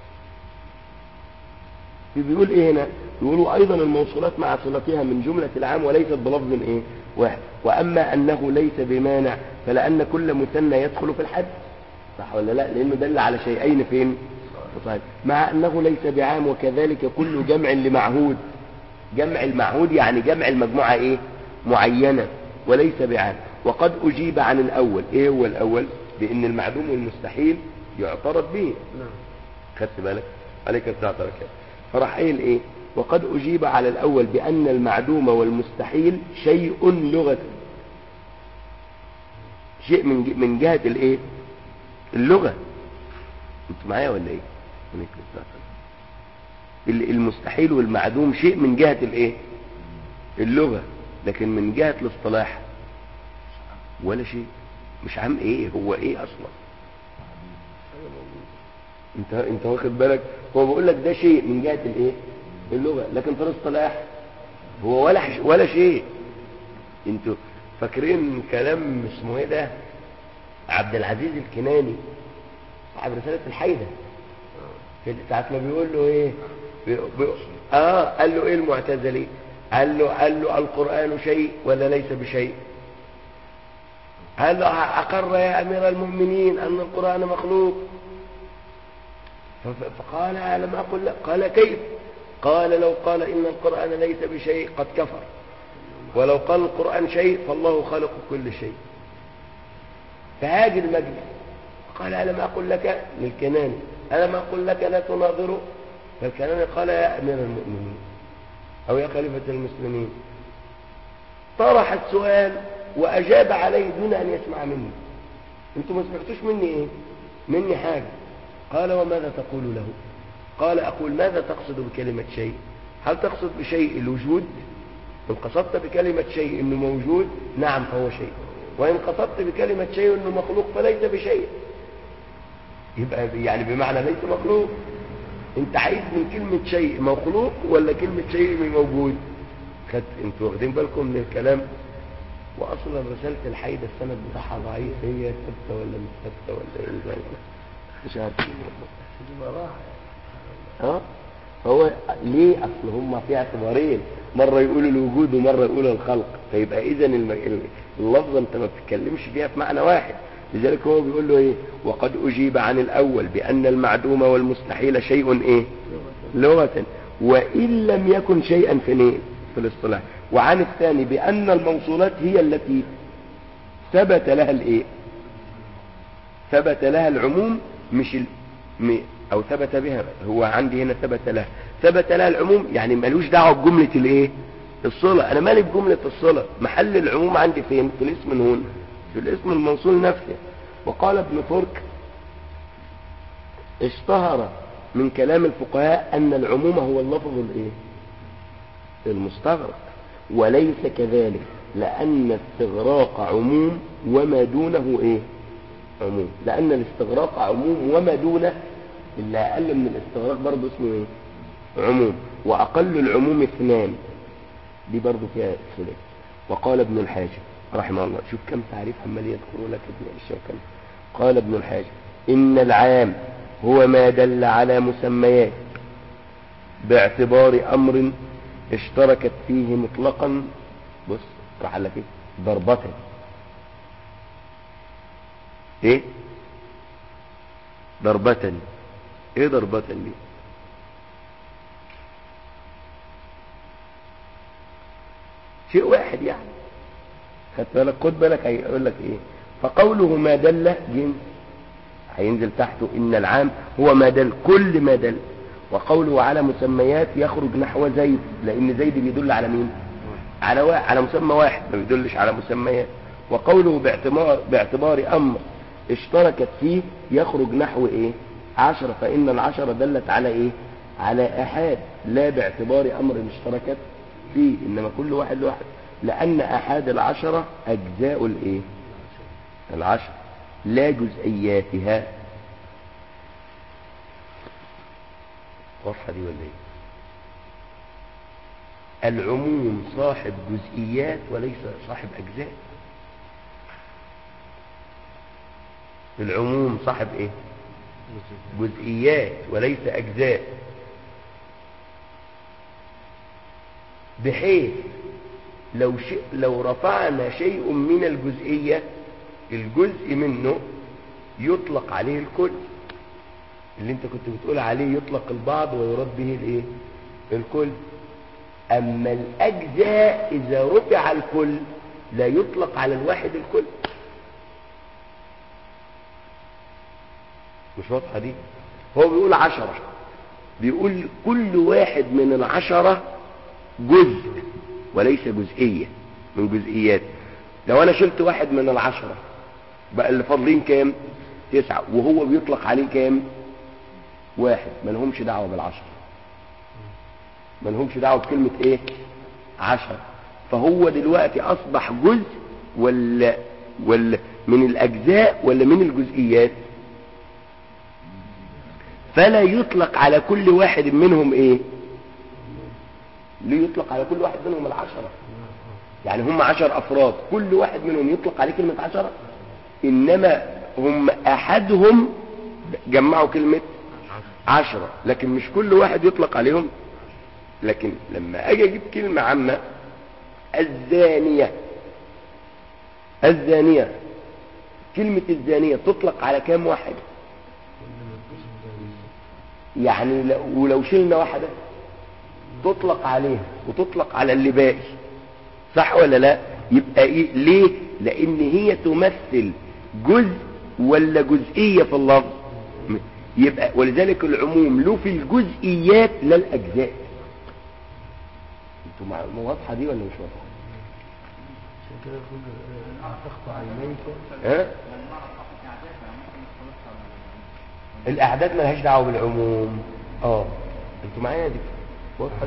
بيقول ايه هنا بيقولوا ايضا الموصولات مع صلتها من جملة العام وليست بلفظ ايه واحد واما انه ليس بمانع فلان كل مثنى يدخل في الحد صح ولا لا لانه دل على شيئين فين صحيح مع انه ليس بعام وكذلك كل جمع لمعهود جمع المعهود يعني جمع المجموعة ايه معينة وليس بعام وقد اجيب عن الاول ايه هو الاول بان المعدوم والمستحيل يعترض به نعم خدت بالك عليك الساعة بركات فراح قايل ايه وقد اجيب على الاول بان المعدوم والمستحيل شيء لغة شيء من ج- من جهة الايه اللغة انت معايا ولا ايه عليك الساعة ال- المستحيل والمعدوم شيء من جهة الايه اللغة لكن من جهة الاصطلاح ولا شيء مش عام ايه هو ايه اصلا انت انت واخد بالك هو بيقول لك ده شيء من جهه الايه اللغه لكن في الاصطلاح هو ولا ح- ولا شيء انتوا فاكرين كلام اسمه ايه ده عبد العزيز الكناني صاحب رساله الحيده في ساعه ما بيقول له ايه بي... بي... اه قال له ايه المعتزلي قال له قال له القران شيء ولا ليس بشيء قال له اقر يا امير المؤمنين ان القران مخلوق فف- فقال ألم أقل لك قال كيف قال لو قال إن القرآن ليس بشيء قد كفر ولو قال القرآن شيء فالله خالق كل شيء فهاجر المجلس قال ألم أقل لك للكناني ألم أقل لك لا تناظره فالكناني قال يا أمير المؤمنين أو يا خليفة المسلمين طرح السؤال وأجاب عليه دون أن يسمع مني انتوا ما سمعتوش مني ايه مني حاجة قال وماذا تقول له قال أقول ماذا تقصد بكلمة شيء هل تقصد بشيء الوجود إن قصدت بكلمة شيء إنه موجود نعم فهو شيء وإن قصدت بكلمة شيء إنه مخلوق فليس بشيء يبقى يعني بمعنى ليس مخلوق انت عايز من كلمة شيء مخلوق ولا كلمة شيء موجود خد انتوا واخدين بالكم من الكلام واصلا رسالة الحيدة السند بتاعها ضعيف هي ثابتة ولا مش ثابتة ولا ايه زي مش عارفين والله دي براحة اه هو ليه اصل هم في اعتبارين مرة يقولوا الوجود ومرة يقولوا الخلق فيبقى اذا الم- ال- اللفظة انت ما بتتكلمش فيها في معنى واحد لذلك هو بيقول له ايه وقد اجيب عن الاول بان المعدوم والمستحيل شيء ايه لغة وان لم يكن شيئا في ايه في الاصطلاح وعن الثاني بان الموصولات هي التي ثبت لها الايه ثبت لها العموم مش ال... م... او ثبت بها هو عندي هنا ثبت لها ثبت لها العموم يعني ملوش دعوه بجمله الايه الصله انا مالي بجمله الصله محل العموم عندي فين في الاسم هون في الاسم الموصول نفسه وقال ابن ترك اشتهر من كلام الفقهاء ان العموم هو اللفظ الايه المستغرق وليس كذلك لأن استغراق عموم وما دونه إيه عموم لأن الاستغراق عموم وما دونه اللي أقل من الاستغراق برضه اسمه إيه عموم وأقل العموم اثنان دي برضه فيها خلاف وقال ابن الحاجب رحمه الله شوف كم تعريف عمال يذكر لك ابن الشوكاني قال ابن الحاجب إن العام هو ما دل على مسميات باعتبار أمر اشتركت فيه مطلقا بص راح لك ايه ضربة ايه ضربة ايه ضربة دي شيء واحد يعني خدت بالك خد بالك هيقول لك ايه فقوله ما دل جنس هينزل تحته ان العام هو ما دل كل ما دل وقوله على مسميات يخرج نحو زيد لان زيد بيدل على مين على وا... على مسمى واحد ما بيدلش على مسميات وقوله باعتبار باعتبار امر اشتركت فيه يخرج نحو ايه عشرة فان العشرة دلت على ايه على احاد لا باعتبار امر اشتركت فيه انما كل واحد لوحده لان احاد العشرة اجزاء الايه العشر لا جزئياتها واضحة دي ولا ايه العموم صاحب جزئيات وليس صاحب اجزاء العموم صاحب ايه جزئيات وليس اجزاء بحيث لو شيء لو رفعنا شيء من الجزئية الجزء منه يطلق عليه الكل اللي انت كنت بتقول عليه يطلق البعض ويراد به الايه الكل اما الاجزاء اذا رفع الكل لا يطلق على الواحد الكل مش واضحه دي هو بيقول عشرة بيقول كل واحد من العشرة جزء وليس جزئية من جزئيات لو انا شلت واحد من العشرة بقى اللي فاضلين كام تسعة وهو بيطلق عليه كام واحد ما لهمش دعوة بالعشرة ما لهمش دعوة بكلمة ايه عشرة فهو دلوقتي اصبح جزء ولا ولا من الاجزاء ولا من الجزئيات فلا يطلق على كل واحد منهم ايه ليه يطلق على كل واحد منهم العشرة يعني هم عشر افراد كل واحد منهم يطلق عليه كلمة عشرة انما هم احدهم جمعوا كلمة عشرة لكن مش كل واحد يطلق عليهم لكن لما اجي اجيب كلمة عامة الزانية الزانية كلمة الزانية تطلق على كام واحد يعني لو ولو شلنا واحدة تطلق عليها وتطلق على اللي باقي صح ولا لا يبقى ايه ليه لان هي تمثل جزء ولا جزئية في اللفظ يبقى ولذلك العموم له في الجزئيات لا الاجزاء انتوا مع واضحه دي ولا مش واضحه عشان كده يقول آه، تخطى عينيك ها الاعداد ملهاش دعوه بالعموم اه انتوا معايا دي واضحه دي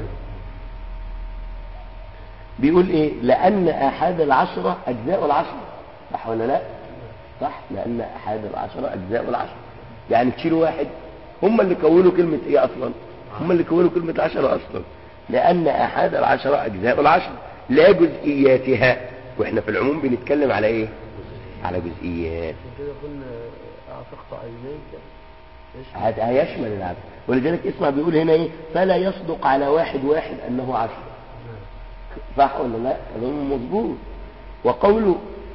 بيقول ايه لان احاد العشره اجزاء العشره صح ولا لا صح لان احاد العشره اجزاء العشره يعني تشيلوا واحد هم اللي كونوا كلمه ايه اصلا هم اللي كونوا كلمه عشره اصلا لان احاد العشره اجزاء العشره لا جزئياتها واحنا في العموم بنتكلم على ايه على جزئيات عشان كده قلنا آه، تخطى عينيك يشمل هذا هيشمل العدد ولذلك اسمع بيقول هنا ايه فلا يصدق على واحد واحد انه عشر صح ولا لا كلام مظبوط وقوله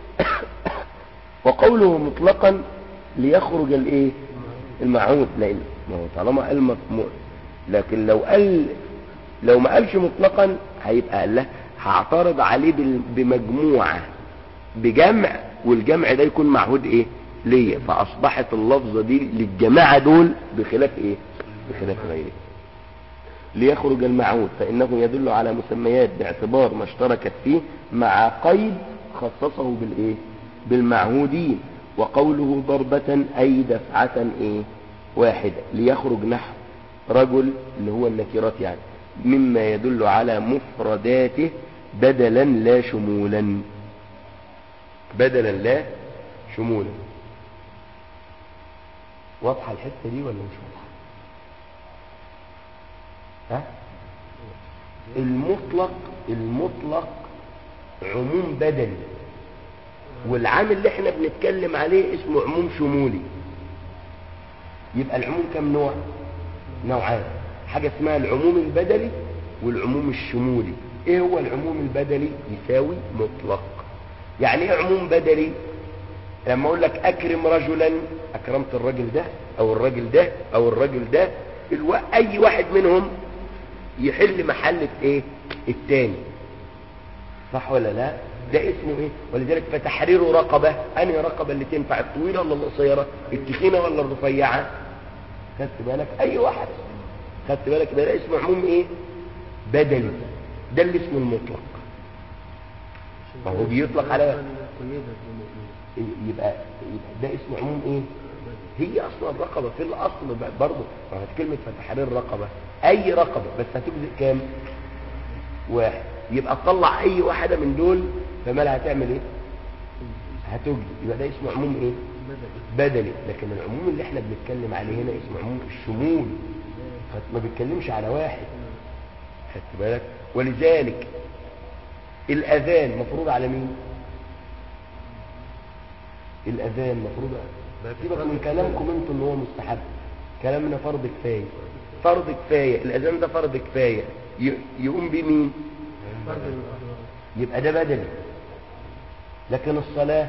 وقوله مطلقا ليخرج الايه المعهود لان ما هو طالما قال مط- لكن لو قال لو ما قالش مطلقا هيبقى قال له هعترض عليه بال- بمجموعه بجمع والجمع ده يكون معهود ايه ليا فاصبحت اللفظه دي للجماعه دول بخلاف ايه بخلاف غيره ليخرج المعهود فانه يدل على مسميات باعتبار ما اشتركت فيه مع قيد خصصه بالايه بالمعهودين وقوله ضربة اي دفعة ايه واحدة ليخرج نحو رجل اللي هو النكرات يعني مما يدل على مفرداته بدلا لا شمولا بدلا لا شمولا واضحة الحتة دي ولا مش واضحة ها المطلق المطلق عموم بدني والعام اللي احنا بنتكلم عليه اسمه عموم شمولي يبقى العموم كم نوع نوعان حاجة اسمها العموم البدلي والعموم الشمولي ايه هو العموم البدلي يساوي مطلق يعني ايه عموم بدلي لما اقول لك اكرم رجلا اكرمت الرجل ده او الرجل ده او الرجل ده الو... اي واحد منهم يحل محل ايه التاني صح ولا لا ده اسمه ايه ولذلك فتحرير رقبة انهي رقبة اللي تنفع الطويلة ولا القصيرة التخينة ولا الرفيعة خدت بالك اي واحد خدت بالك يبقى ده اسمه عموم ايه بدلي ده اللي اسمه المطلق ما هو بيطلق على يبقى, يبقى ده اسمه عموم ايه هي اصلا الرقبة في الاصل برضه ما هي كلمة فتحرير رقبة اي رقبة بس هتجزئ كام واحد يبقى تطلع اي واحدة من دول فمالها هتعمل ايه هتجزئ يبقى ده اسمه عموم ايه بدلي لكن العموم اللي احنا بنتكلم عليه هنا اسمه عموم الشمول ما بيتكلمش على واحد خدت بالك ولذلك الاذان مفروض على مين الاذان مفروض سيبك من كلامكم انتم ان هو مستحب كلامنا فرض كفايه فرض كفايه الاذان ده فرض كفايه ي- يقوم بمين يبقى ده بدني لكن الصلاه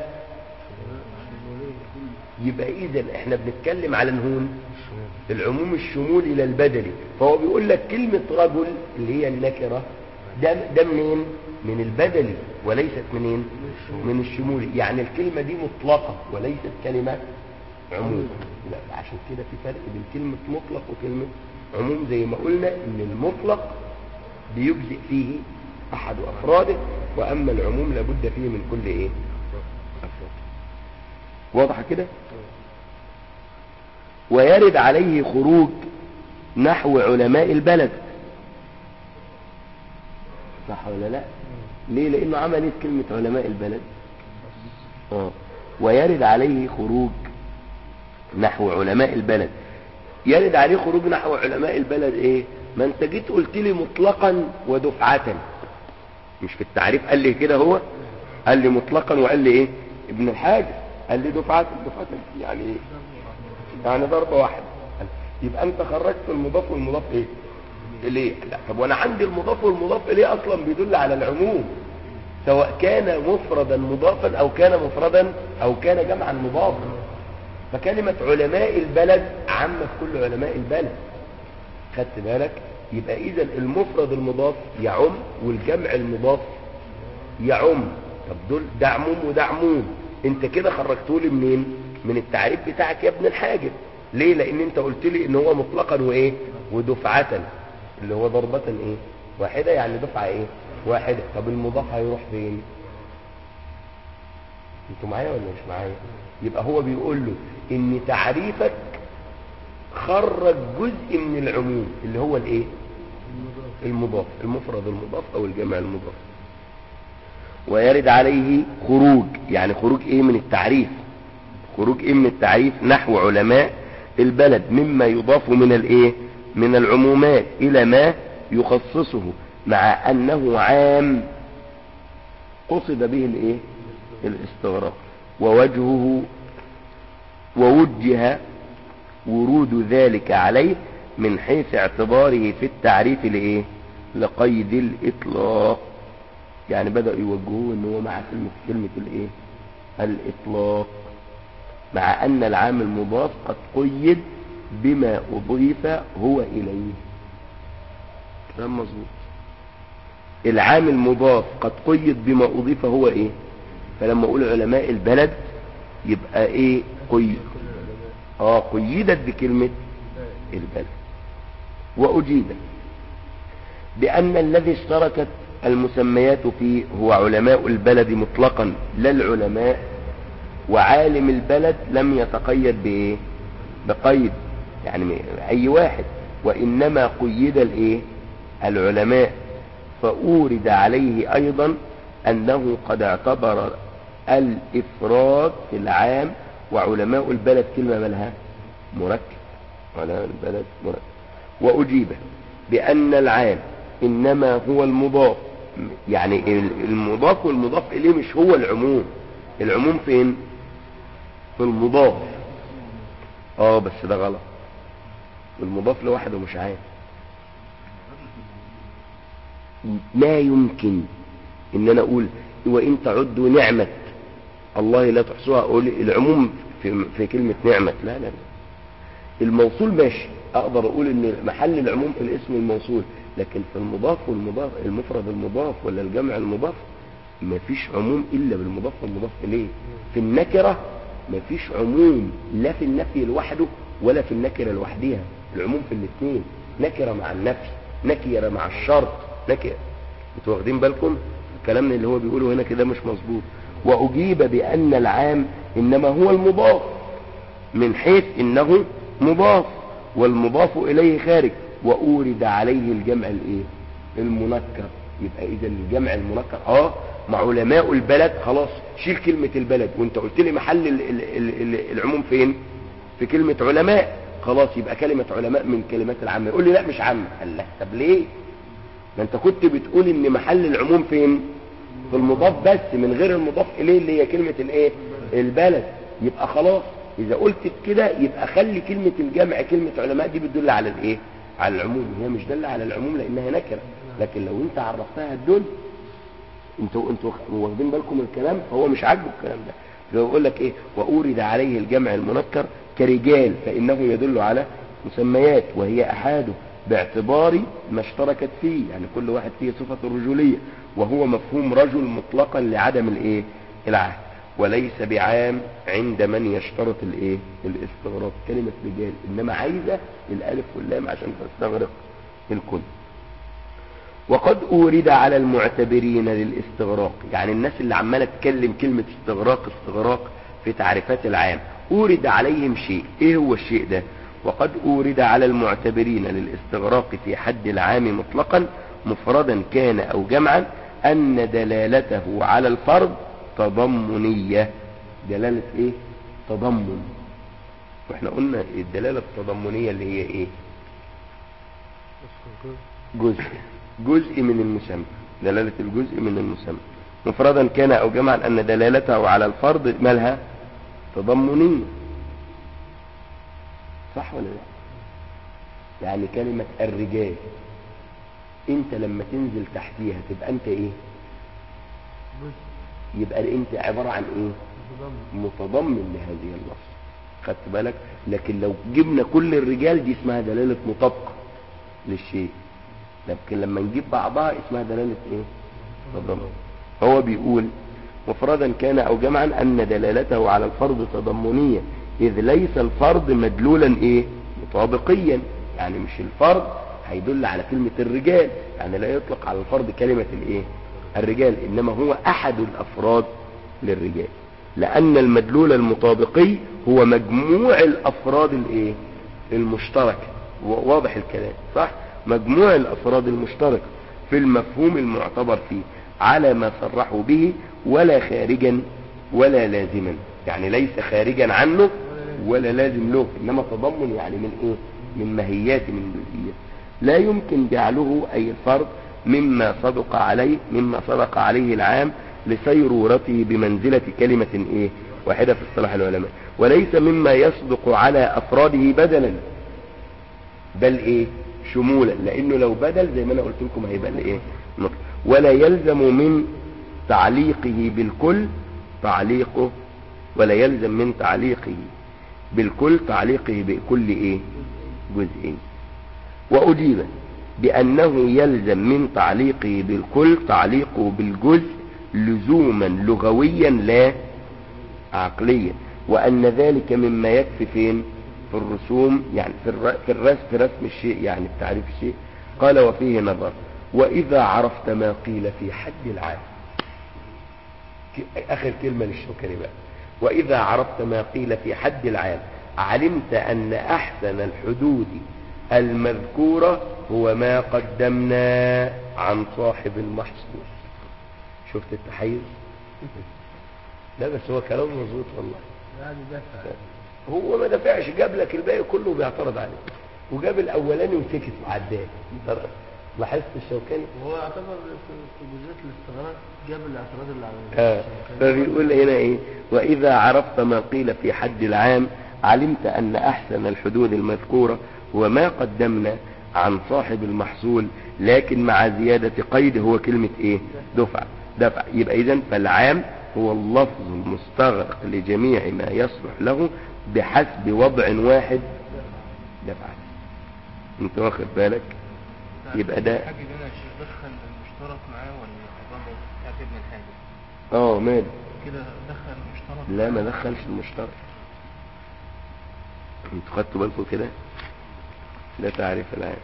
يبقى اذا احنا بنتكلم على نهون العموم الشمولي للبدني فهو بيقول لك كلمة رجل اللي هي النكرة ده, ده منين من البدني وليست منين من الشمولي يعني الكلمة دي مطلقة وليست كلمة عموم لا عشان كده في فرق بين كلمة مطلق وكلمة عموم زي ما قلنا ان المطلق بيجزئ فيه احد افراده واما العموم لابد فيه من كل ايه افراد واضحة كده ويرد عليه خروج نحو علماء البلد صح ولا لا ليه لانه عمل ايه كلمة علماء البلد اه ويرد عليه خروج نحو علماء البلد يرد عليه خروج نحو علماء البلد ايه ما انت جيت قلت لي مطلقا ودفعة مش في التعريف قال لي كده هو قال لي مطلقا وقال لي ايه ابن الحاج قال لي دفعة دفعة يعني ايه يعني ضربة واحدة يبقى انت خرجت المضاف والمضاف ايه اليه لا طب وانا عندي المضاف والمضاف اليه اصلا بيدل على العموم سواء كان مفردا مضافا او كان مفردا او كان جمعا مضافا فكلمة علماء البلد عامة في كل علماء البلد خدت بالك يبقى اذا المفرد المضاف يعم والجمع المضاف يعم طب دول ده عموم وده عموم انت كده خرجتولي منين من التعريف بتاعك يا ابن الحاجب ليه لان انت قلت لي ان هو مطلقا وايه ودفعة اللي هو ضربة ايه واحدة يعني دفعة ايه واحدة طب المضاف هيروح فين انتوا معايا ولا مش معايا يبقى هو بيقول له ان تعريفك خرج جزء من العموم اللي هو الايه المضاف المفرد المضاف او الجمع المضاف ويرد عليه خروج يعني خروج ايه من التعريف خروج ايه من التعريف نحو علماء البلد مما يضاف من الايه من العمومات الى ما يخصصه مع انه عام قصد به الايه الاستغراق ووجهه ووجه ورود ذلك عليه من حيث اعتباره في التعريف لايه لقيد الاطلاق يعني بدأوا يوجهوه ان هو مع كلمة كلمة الايه الاطلاق مع ان العام المضاف قد قيد بما اضيف هو اليه كلام مظبوط العام المضاف قد قيد بما اضيف هو ايه فلما اقول علماء البلد يبقى ايه قيد اه قيدت بكلمة البلد واجيبت بان الذي اشتركت المسميات فيه هو علماء البلد مطلقا لا العلماء وعالم البلد لم يتقيد بايه بقيد يعني اي واحد وانما قيد الايه العلماء فأورد عليه أيضا أنه قد اعتبر الإفراد في العام وعلماء البلد كلمة مالها مركب علماء البلد مركب وأجيب بأن العام إنما هو المضاف يعني المضاف والمضاف إليه مش هو العموم العموم فين في المضاف اه بس ده غلط المضاف لوحده مش عام لا يمكن ان انا اقول وان تعدوا نعمة الله لا تحصوها اقول العموم في, في كلمة نعمة لا لا لا الموصول ماشي اقدر اقول ان محل العموم في الاسم الموصول لكن في المضاف والمضاف المفرد المضاف ولا الجمع المضاف مفيش عموم الا بالمضاف والمضاف اليه في النكرة مفيش عموم لا في النفي لوحده ولا في النكرة لوحدها العموم في الاثنين نكرة مع النفي نكرة مع الشرط نكرة انتوا واخدين بالكم كلامنا اللي هو بيقوله هنا كده مش مظبوط واجيب بان العام انما هو المضاف من حيث انه مضاف والمضاف اليه خارج واورد عليه الجمع الايه المنكر يبقى اذا الجمع المنكر اه مع علماء البلد خلاص شيل كلمة البلد وانت قلت لي محل ال ال ال ال العموم فين في كلمة علماء خلاص يبقى كلمة علماء من كلمات العامة يقول لي لا مش عامة قال لا طب ليه ما انت كنت بتقول ان محل العموم فين في المضاف بس من غير المضاف اليه اللي هي كلمة الايه البلد يبقى خلاص اذا قلت كده يبقى خلي كلمة الجمع كلمة علماء دي بتدل على الايه على العموم هي مش دالة على العموم لانها نكرة لكن لو انت عرفتها الدل انتوا انتوا واخدين بالكم من الكلام فهو مش عاجبه الكلام ده بيقول لك ايه واورد عليه الجمع المنكر كرجال فانه يدل على مسميات وهي احاده باعتبار ما اشتركت فيه يعني كل واحد فيه صفة الرجولية وهو مفهوم رجل مطلقا لعدم الايه العهد وليس بعام عند من يشترط الايه الاستغراق كلمة رجال انما عايزة الالف واللام عشان تستغرق الكل وقد أورد على المعتبرين للاستغراق يعني الناس اللي عمالة تكلم كلمة استغراق استغراق في تعريفات العام أورد عليهم شيء ايه هو الشيء ده وقد أورد على المعتبرين للاستغراق في حد العام مطلقا مفردا كان أو جمعا أن دلالته على الفرد تضمنية دلالة ايه تضمن واحنا قلنا الدلالة التضمنية اللي هي ايه جزء جزء من المسمى دلالة الجزء من المسمى مفردا كان او جمعا ان دلالته على الفرد مالها تضمنية صح ولا لا يعني كلمة الرجال انت لما تنزل تحتيها تبقى انت ايه يبقى انت عبارة عن ايه متضمن لهذه اللفظ خدت بالك لكن لو جبنا كل الرجال دي اسمها دلالة مطابقة للشيء لكن لما نجيب بعضها اسمها دلالة ايه تضمن هو بيقول مفردا كان او جمعا ان دلالته على الفرد تضمنية اذ ليس الفرد مدلولا ايه مطابقيا يعني مش الفرد هيدل على كلمة الرجال يعني لا يطلق على الفرد كلمة الايه الرجال انما هو احد الافراد للرجال لان المدلول المطابقي هو مجموع الافراد الايه المشتركة واضح الكلام صح مجموع الافراد المشتركة في المفهوم المعتبر فيه على ما صرحوا به ولا خارجا ولا لازما يعني ليس خارجا عنه ولا لازم له انما تضمن يعني من ايه من ماهيات من جزئيات لا يمكن جعله اي الفرد مما صدق عليه مما صدق عليه العام لسيرورته بمنزلة كلمة ايه واحدة في اصطلاح العلماء وليس مما يصدق على افراده بدلا بل ايه شمولا لانه لو بدل زي ما انا قلت لكم هيبقى الايه نطق ولا يلزم من تعليقه بالكل تعليقه ولا يلزم من تعليقه بالكل تعليقه بكل ايه جزئين واجيب بانه يلزم من تعليقه بالكل تعليقه بالجزء لزوما لغويا لا عقليا وان ذلك مما يكفي فين في الرسوم يعني في, الر... في الرسم في رسم الشيء يعني في تعريف الشيء قال وفيه نظر واذا عرفت ما قيل في حد العام اخر كلمة للشوكري بقى واذا عرفت ما قيل في حد العام علمت ان احسن الحدود المذكورة هو ما قدمنا عن صاحب المحصول شفت التحيز لا بس هو كلام مظبوط والله يعني دفع هو ما دفعش جاب لك الباقي كله بيعترض عليه وجاب الاولاني وسكت وعداه انت لاحظت الشوكاني وهو يعتبر في في جزئية الاستغراق جاب الاعتراض اللي على آه. فبيقول هنا ايه واذا عرفت ما قيل في حد العام علمت ان احسن الحدود المذكورة هو ما قدمنا عن صاحب المحصول لكن مع زيادة قيد هو كلمة ايه دفع دفع يبقى اذا فالعام هو اللفظ المستغرق لجميع ما يصلح له بحسب وضع واحد دفع انت واخد بالك يبقى ده الحاجة دي انا دخل المشترك معاه ولا التضامن بتاعت ابن الحاجة اه مال كده دخل المشترك لا ما دخلش المشترك انتوا خدتوا بالكم كده ده تعريف العام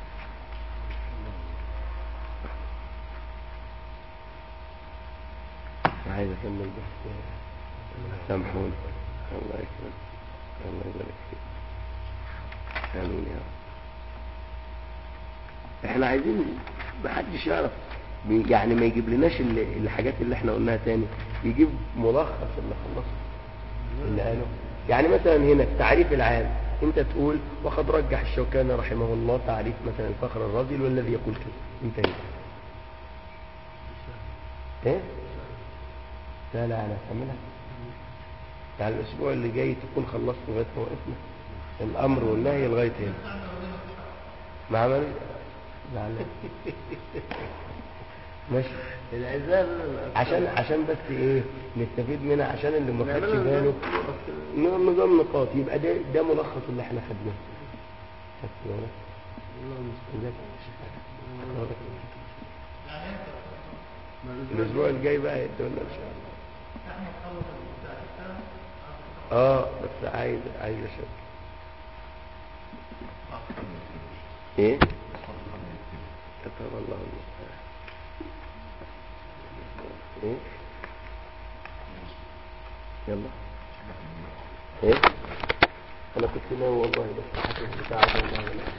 عايز اكمل بس سامحوني الله يكرمك الله يبارك فيك امين يا رب احنا عايزين محدش يعرف يعني ما يجيب لناش ال- الحاجات اللي احنا قلناها تاني يجيب ملخص اللي خلصه اللي قاله يعني مثلا هنا التعريف العام انت تقول وقد رجح الشوكاني رحمه الله تعريف مثلا الفخر الرازي والذي يقول كده انت هنا ايه لا لا انا هكملها يعني الاسبوع اللي جاي تكون خلصت لغايه ما وقفنا الامر والنهي لغايه هنا ما عمل لا لا ماشي العزال عشان عشان بس ايه نستفيد منها عشان اللي ما خدش نعملها باله نظام- ن- نظام نقاط يبقى ده ده ملخص اللي احنا خدناه خدت بالك؟ ازيك يا شيخ؟ أخبارك إيه؟ الاسبوع الجاي بقى يدونا ان شاء الله اه بس عايز عايز اشوف ايه كتب الله المستعان ايه يلا ايه انا كنت ناوي والله بس حاسس بتاع والله